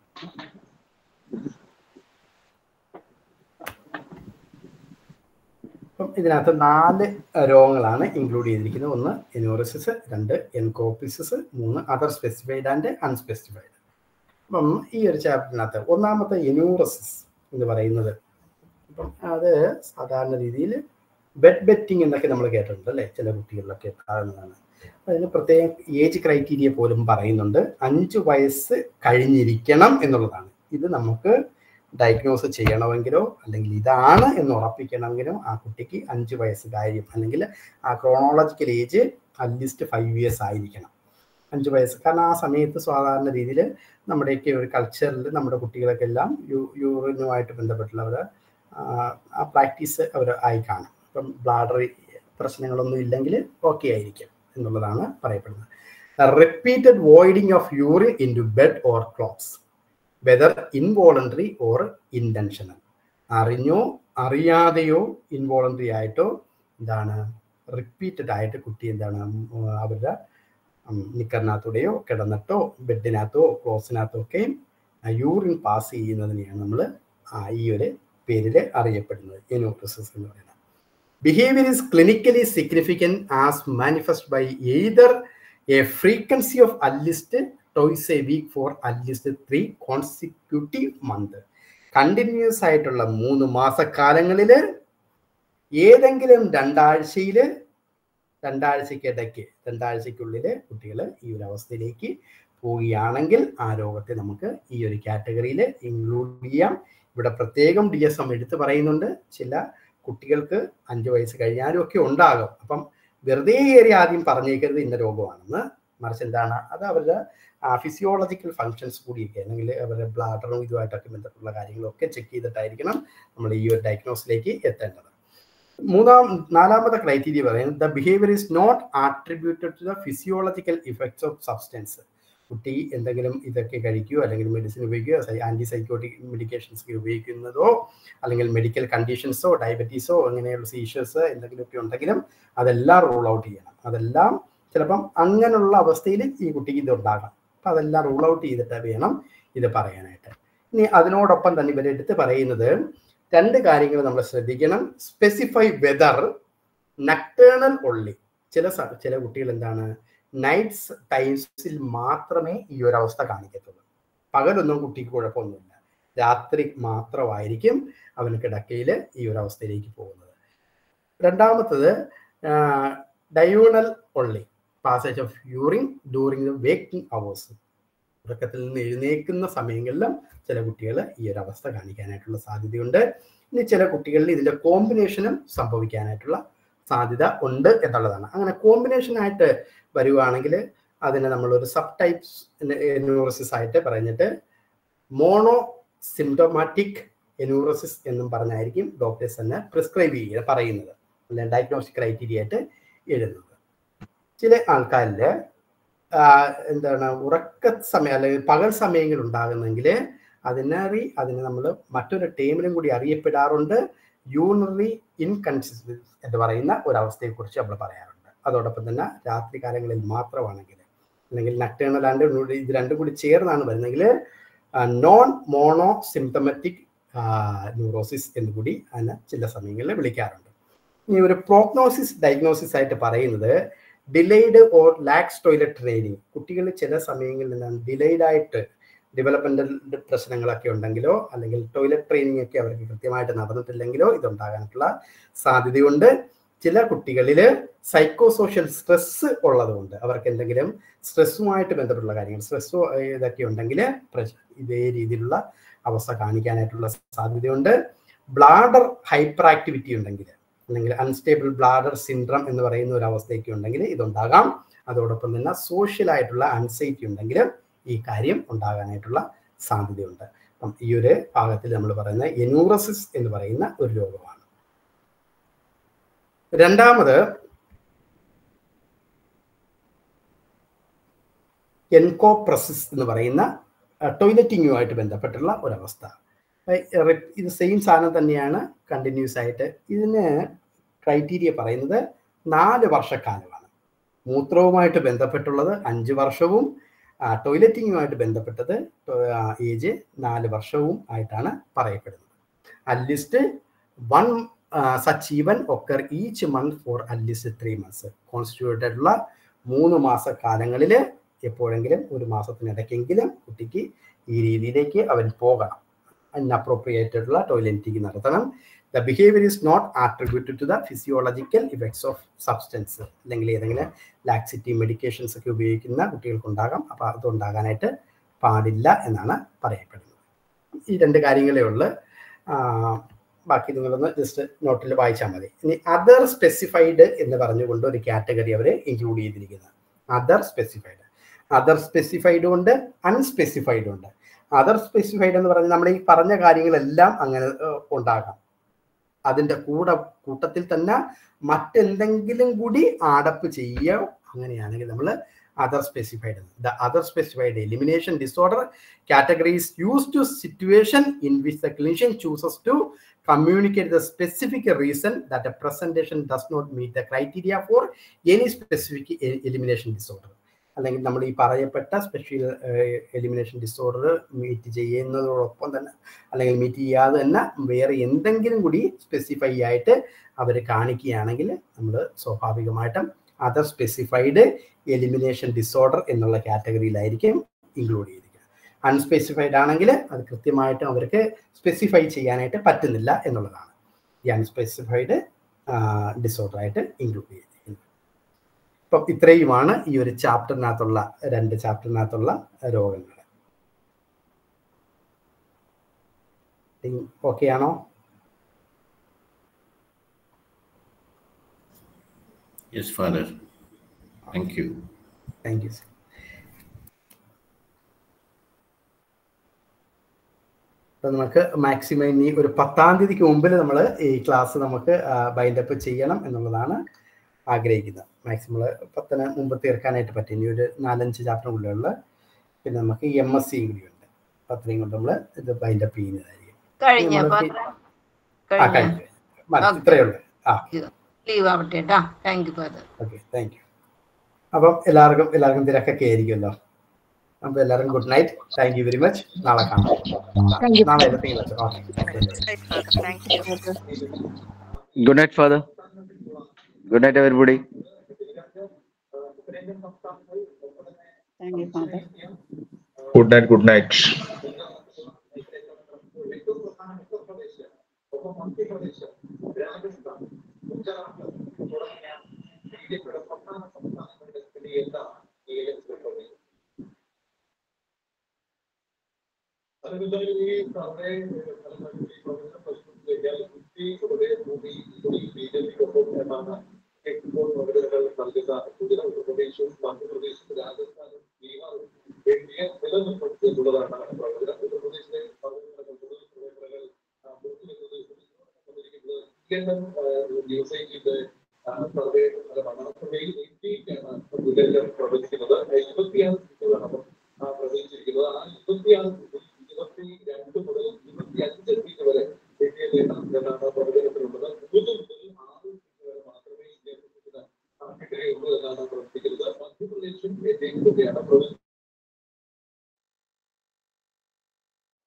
അപ്പം ഇതിനകത്ത് നാല് രോഗങ്ങളാണ് ഇൻക്ലൂഡ് ചെയ്തിരിക്കുന്നത് ഒന്ന് എനോറിസിസ് രണ്ട് എൻകോപ്പിസിസ് മൂന്ന് അതർ സ്പെസിഫൈഡ് ആൻഡ് അൺസ്പെസിഫൈഡ് അപ്പം ഈ ഒരു ചാപ്റ്ററിനകത്ത് ഒന്നാമത്തെ എനൂറസിസ് എന്ന് പറയുന്നത് അപ്പം അത് സാധാരണ രീതിയിൽ ബെഡ് ബെറ്റിംഗ് എന്നൊക്കെ നമ്മൾ കേട്ടിട്ടുണ്ട് അല്ലേ ചില കുട്ടികളിലൊക്കെ കാണുന്നതാണ് അതിന് പ്രത്യേക ഏജ് ക്രൈറ്റീരിയ പോലും പറയുന്നുണ്ട് അഞ്ച് വയസ്സ് കഴിഞ്ഞിരിക്കണം എന്നുള്ളതാണ് ഇത് നമുക്ക് ഡയഗ്നോസ് ചെയ്യണമെങ്കിലോ അല്ലെങ്കിൽ ഇതാണ് എന്ന് ഉറപ്പിക്കണമെങ്കിലോ ആ കുട്ടിക്ക് അഞ്ച് വയസ്സ് കാര്യം അല്ലെങ്കിൽ ആ chronological age at least five years ആയിരിക്കണം അഞ്ച് വയസ്സ് കാരണം ആ സമയത്ത് സാധാരണ രീതിയിൽ നമ്മുടെയൊക്കെ ഒരു കൾച്ചറിൽ നമ്മുടെ കുട്ടികളൊക്കെ എല്ലാം യു യൂറിനുമായിട്ട് ബന്ധപ്പെട്ടുള്ളവർ ആ പ്രാക്ടീസ് അവർ ആയി കാണും ഇപ്പം ബ്ലാഡർ പ്രശ്നങ്ങളൊന്നും ഇല്ലെങ്കിൽ ഓക്കെ ആയിരിക്കും എന്നുള്ളതാണ് പറയപ്പെടുന്നത് repeated voiding of urine into bed or clothes whether involuntary or intentional അറിഞ്ഞോ അറിയാതെയോ ഇൻവോളണ്ടറി ആയിട്ടോ എന്താണ് റിപ്പീറ്റഡ് ആയിട്ട് കുട്ടി എന്താണ് അവരുടെ നിക്കറിനകത്തൂടെയോ കിടന്നിട്ടോ ബെഡിനകത്തോ ക്ലോസിനകത്തോ ഒക്കെ യൂറിൻ പാസ് ചെയ്യുന്നതിനെയാണ് നമ്മൾ ഈ ഒരു പേരിൽ അറിയപ്പെടുന്നത് എനോക്രിസിസ് എന്ന് പറയുന്നത് behaviour is clinically significant as manifest by either a frequency of at least twice a week for at least three consecutive month continuous ആയിട്ടുള്ള മൂന്ന് മാസക്കാലങ്ങളിൽ ഏതെങ്കിലും രണ്ടാഴ്ചയിൽ രണ്ടാഴ്ചക്കിടയ്ക്ക് രണ്ടാഴ്ചക്കുള്ളിൽ കുട്ടികൾ ഈ ഒരു അവസ്ഥയിലേക്ക് പോവുകയാണെങ്കിൽ ആ രോഗത്തെ നമുക്ക് ഈ ഒരു കാറ്റഗറിയിൽ ഇൻക്ലൂഡ് ചെയ്യാം ഇവിടെ പ്രത്യേകം ഡി എസ് എം എടുത്ത് പറയുന്നുണ്ട് ചില കുട്ടികൾക്ക് അഞ്ച് വയസ്സ് കഴിഞ്ഞാലും ഒക്കെ ഉണ്ടാകും അപ്പം വെറുതെ കയറി ആദ്യം പറഞ്ഞേക്കരുത് ഇന്ന രോഗമാണെന്ന് മറിച്ച് എന്താണ് അത് അവരുടെ ഫിസിയോളജിക്കൽ ഫങ്ഷൻസ് കൂടിയൊക്കെ അല്ലെങ്കിൽ അവരുടെ ബ്ലാഡറും ഇതുമായിട്ടൊക്കെ ബന്ധപ്പെട്ടുള്ള കാര്യങ്ങളൊക്കെ ചെക്ക് ചെയ്തിട്ടായിരിക്കണം നമ്മൾ ഈ ഒരു ഡയഗ്നോസിലേക്ക് എത്തേണ്ടത് മൂന്നാം നാലാമത്തെ ക്രൈറ്റീരിയ പറയുന്നത് the behaviour is not attributed to the physiological effects of substance കുട്ടി എന്തെങ്കിലും ഇതൊക്കെ കഴിക്കുകയോ അല്ലെങ്കിൽ മെഡിസിൻ ഉപയോഗിക്കുകയോ ആന്റി സൈക്കോട്ടിക് മെഡിക്കേഷൻസ് ഉപയോഗിക്കുന്നതോ അല്ലെങ്കിൽ മെഡിക്കൽ കണ്ടീഷൻസോ ഡയബറ്റീസോ അങ്ങനെയുള്ള സീഷ്യസ് എന്തെങ്കിലുമൊക്കെ ഉണ്ടെങ്കിലും അതെല്ലാം റൂൾ ഔട്ട് ചെയ്യണം അതെല്ലാം ചിലപ്പം അങ്ങനെയുള്ള അവസ്ഥയിൽ ഈ കുട്ടിക്ക് ഇത് ഉണ്ടാകാം അപ്പം അതെല്ലാം റൂൾ ഔട്ട് ചെയ്തിട്ട് വേണം ഇത് പറയാനായിട്ട് ഇനി അതിനോടൊപ്പം തന്നെ ഇവരെടുത്ത് പറയുന്നത് രണ്ട് കാര്യങ്ങൾ നമ്മൾ ശ്രദ്ധിക്കണം സ്പെസിഫൈ വെദർ നക്ടേണൽ ഒള്ളി ചില ചില കുട്ടികൾ എന്താണ് നൈറ്റ്സ് ടൈംസിൽ മാത്രമേ ഈ ഒരു അവസ്ഥ കാണിക്കത്തുള്ളൂ പകലൊന്നും കുട്ടിക്ക് കുഴപ്പമൊന്നുമില്ല രാത്രി മാത്രമായിരിക്കും അവന് കിടക്കയിൽ ഈ ഒരു അവസ്ഥയിലേക്ക് പോകുന്നത് രണ്ടാമത്തത് diurnal only passage of urine during the waking hours ഉറക്കത്തിൽ നിന്ന് എഴുന്നേക്കുന്ന സമയങ്ങളിലും ചില കുട്ടികൾ ഈ ഒരു അവസ്ഥ കാണിക്കാനായിട്ടുള്ള സാധ്യതയുണ്ട് ഇനി ചില കുട്ടികളിൽ ഇതിന്റെ കോമ്പിനേഷനും സംഭവിക്കാനായിട്ടുള്ള സാധ്യത ഉണ്ട് എന്നുള്ളതാണ് അങ്ങനെ കോമ്പിനേഷൻ ആയിട്ട് വരുവാണെങ്കിൽ അതിനെ നമ്മളൊരു സബ് ടൈപ്സ് എന്യൂറോസിസ് ആയിട്ട് പറഞ്ഞിട്ട് മോണോ സിംറ്റോമാറ്റിക് എന്യൂറോസിസ് എന്നും പറഞ്ഞായിരിക്കും ഡോക്ടേഴ്സ് തന്നെ പ്രിസ്ക്രൈബ് ചെയ്യുക പറയുന്നത് അല്ലെങ്കിൽ ഡയഗ്നോസ്റ്റിക് ക്രൈറ്റീരിയ ആയിട്ട് എഴുതുന്നത് ചില ആൾക്കാരിൽ എന്താണ് ഉറക്ക സമയം അല്ലെങ്കിൽ പകൽ സമയങ്ങൾ ഉണ്ടാകുന്നെങ്കിൽ അതിനറി അതിന് നമ്മൾ മറ്റൊരു ടേമിലും കൂടി അറിയപ്പെടാറുണ്ട് യൂണറി ഇൻകൺസിസ്റ്റൻസ് എന്ന് പറയുന്ന ഒരവസ്ഥയെക്കുറിച്ച് നമ്മൾ പറയാറുണ്ട് അതോടൊപ്പം തന്നെ രാത്രി കാലങ്ങളിൽ മാത്രമാണെങ്കിൽ അല്ലെങ്കിൽ നക്ടേണൽ ആൻഡ് ഇത് രണ്ടും കൂടി ചേർന്നാണ് വരുന്നെങ്കിൽ നോൺ മോണോ സിംറ്റമാറ്റിക് ന്യൂറോസിസ് എന്ന് കൂടി അതിനെ ചില സമയങ്ങളിൽ വിളിക്കാറുണ്ട് ഇനി ഒരു പ്രോഗ്നോസിസ് ഡയഗ്നോസിസ് ആയിട്ട് പറയുന്നത് delayed or lax toilet training കുട്ടികൾ ചില സമയങ്ങളിൽ നിന്നാണ് ഡിലേഡ് ആയിട്ട് ഡെവലപ്മെന്റൽ പ്രശ്നങ്ങളൊക്കെ ഉണ്ടെങ്കിലോ അല്ലെങ്കിൽ ടോയ്ലറ്റ് ട്രെയിനിങ് ഒക്കെ അവർക്ക് കൃത്യമായിട്ട് നടന്നിട്ടില്ലെങ്കിലോ ഇതുണ്ടാകാനുള്ള സാധ്യതയുണ്ട് ചില കുട്ടികളിൽ സൈക്കോ സോഷ്യൽ സ്ട്രെസ് ഉള്ളതുകൊണ്ട് അവർക്ക് എന്തെങ്കിലും സ്ട്രെസ്സുമായിട്ട് ബന്ധപ്പെട്ടുള്ള കാര്യങ്ങൾ സ്ട്രെസ്സോ ഇതൊക്കെ ഉണ്ടെങ്കിൽ ഇതേ രീതിയിലുള്ള അവസ്ഥ കാണിക്കാനായിട്ടുള്ള സാധ്യതയുണ്ട് ബ്ലാഡർ ഹൈപ്പർ ആക്ടിവിറ്റി ഉണ്ടെങ്കിൽ അല്ലെങ്കിൽ അൺസ്റ്റേബിൾ ബ്ലാഡർ സിൻഡ്രം എന്ന് പറയുന്ന ഒരു അവസ്ഥയൊക്കെ ഉണ്ടെങ്കിൽ ഇതുണ്ടാകാം അതോടൊപ്പം തന്നെ സോഷ്യൽ ആയിട്ടുള്ള അൻസൈറ്റി ഉണ്ടെങ്കിൽ ഈ കാര്യം ഉണ്ടാകാനായിട്ടുള്ള സാധ്യതയുണ്ട് അപ്പം ഈ ഒരു ഭാഗത്തിൽ നമ്മൾ പറയുന്ന എനൂറസിസ് എന്ന് പറയുന്ന ഒരു രോഗമാണ് രണ്ടാമത് എൻകോപ്രസിസ് എന്ന് പറയുന്ന ടോയ്ലറ്റിങ്ങുമായിട്ട് ബന്ധപ്പെട്ടുള്ള ഒരവസ്ഥ ഇത് സെയിം സാധനം തന്നെയാണ് കണ്ടിന്യൂസ് ആയിട്ട് ഇതിന് ക്രൈറ്റീരിയ പറയുന്നത് നാല് വർഷക്കാലമാണ് മൂത്രവുമായിട്ട് ബന്ധപ്പെട്ടുള്ളത് അഞ്ച് വർഷവും ടോയ്ലറ്റിങ്ങുമായിട്ട് ബന്ധപ്പെട്ടത് ഏജ് നാല് വർഷവും ആയിട്ടാണ് പറയപ്പെടുന്നത് at least one such event occur each month for at least three months constituted ഉള്ള മൂന്ന് മാസ കാലങ്ങളിൽ എപ്പോഴെങ്കിലും ഒരു മാസത്തിനിടയ്ക്കെങ്കിലും കുട്ടിക്ക് ഈ രീതിയിലേക്ക് അവൻ പോകണം അൺഅപ്രോപ്രിയേറ്റഡ് ഉള്ള ടോയ്ലറ്റിംഗ് നടത്തണം the behaviour is not attributed to the physiological effects of substance അല്ലെങ്കിൽ ഏതെങ്കിലും ലാക്സിറ്റി മെഡിക്കേഷൻസ് ഒക്കെ ഉപയോഗിക്കുന്ന കുട്ടികൾക്കുണ്ടാകാം അപ്പോൾ അതുണ്ടാകാനായിട്ട് പാടില്ല എന്നാണ് പറയപ്പെടുന്നത് ഈ രണ്ട് കാര്യങ്ങളേ ഉള്ളൂ ബാക്കി നിങ്ങളൊന്ന് ജസ്റ്റ് നോട്ടിൽ വായിച്ചാൽ മതി ഇനി അതർ സ്പെസിഫൈഡ് എന്ന് പറഞ്ഞുകൊണ്ട് ഒരു കാറ്റഗറി അവർ ഇൻക്ലൂഡ് ചെയ്തിരിക്കുന്നത് അതർ സ്പെസിഫൈഡ് അതർ സ്പെസിഫൈഡും ഉണ്ട് അൺസ്പെസിഫൈഡും ഉണ്ട് അതർ സ്പെസിഫൈഡ് എന്ന് പറഞ്ഞാൽ നമ്മൾ ഈ പറഞ്ഞ കാര്യങ്ങളെല്ലാം അങ്ങനെ ഉണ്ടാകാം അതിൻ്റെ കൂടെ കൂട്ടത്തിൽ തന്നെ മറ്റെന്തെങ്കിലും കൂടി ആഡപ്പ് ചെയ്യുക അങ്ങനെയാണെങ്കിൽ നമ്മൾ other specified the other specified elimination disorder categories use to situation in which the clinician chooses to communicate the specific reason that a presentation does not meet the criteria for any specific elimination disorder അല്ലെങ്കിൽ നമ്മൾ ഈ പറയപ്പെട്ട സ്പെഷ്യൽ എലിമിനേഷൻ ഡിസോർഡർ മീറ്റ് ചെയ്യുന്നതോടൊപ്പം തന്നെ അല്ലെങ്കിൽ മീറ്റ് ചെയ്യാതെ തന്നെ വേറെ എന്തെങ്കിലും കൂടി സ്പെസിഫൈ ആയിട്ട് അവർ കാണിക്കുകയാണെങ്കിൽ നമ്മൾ സ്വാഭാവികമായിട്ടും അതർ സ്പെസിഫൈഡ് എലിമിനേഷൻ ഡിസോർഡർ എന്നുള്ള കാറ്റഗറിയിലായിരിക്കും ഇൻക്ലൂഡ് ചെയ്തിരിക്കുന്നത് അൺസ്പെസിഫൈഡ് ആണെങ്കിൽ അത് കൃത്യമായിട്ട് അവർക്ക് സ്പെസിഫൈ ചെയ്യാനായിട്ട് പറ്റുന്നില്ല എന്നുള്ളതാണ് ഈ അൺസ്പെസിഫൈഡ് ഡിസോർഡർ ആയിട്ട് ഇൻക്ലൂഡ് ചെയ്തിരിക്കുന്നത് അപ്പം ഇത്രയുമാണ് ഈ ഒരു ചാപ്റ്ററിനകത്തുള്ള രണ്ട് ചാപ്റ്ററിനകത്തുള്ള രോഗങ്ങൾ ഓക്കെ ആണോ Yes, Father. Thank you. Thank you. sir. അപ്പം നമുക്ക് മാക്സിമം ഇനി ഒരു പത്താം തീയതിക്ക് മുമ്പിൽ നമ്മൾ ഈ ക്ലാസ് നമുക്ക് ബൈൻഡപ്പ് ചെയ്യണം എന്നുള്ളതാണ് ആഗ്രഹിക്കുന്നത് മാക്സിമം പത്തിന് മുമ്പ് തീർക്കാനായിട്ട് പറ്റും ഇനി ഒരു നാലഞ്ച് ചാപ്റ്റർ ഉള്ളിലുള്ള പിന്നെ നമുക്ക് എം എസ് സി കൂടിയുണ്ട് പത്രയും കൊണ്ട് നമ്മൾ ഇത് ബൈൻഡപ്പ് ചെയ്യുന്നതായിരിക്കും കഴിഞ്ഞ നമ്മള് ഫാദർ ആ കഴിഞ്ഞ കഴിഞ്ഞു മതി ഇത്രയേ ഉള്ളൂ ആ ലീവ് ആവട്ടെ കേട്ടാ thank you father okay thank you അപ്പം എല്ലാവർക്കും എല്ലാവർക്കും തിരക്കൊക്കെ ആയിരിക്കുമല്ലോ അപ്പൊ എല്ലാവർക്കും good night thank you very much നാളെ കാണാം നാളെ everything വെച്ചോ okay good night father good night everybody Thank you, Father. Good night, good night.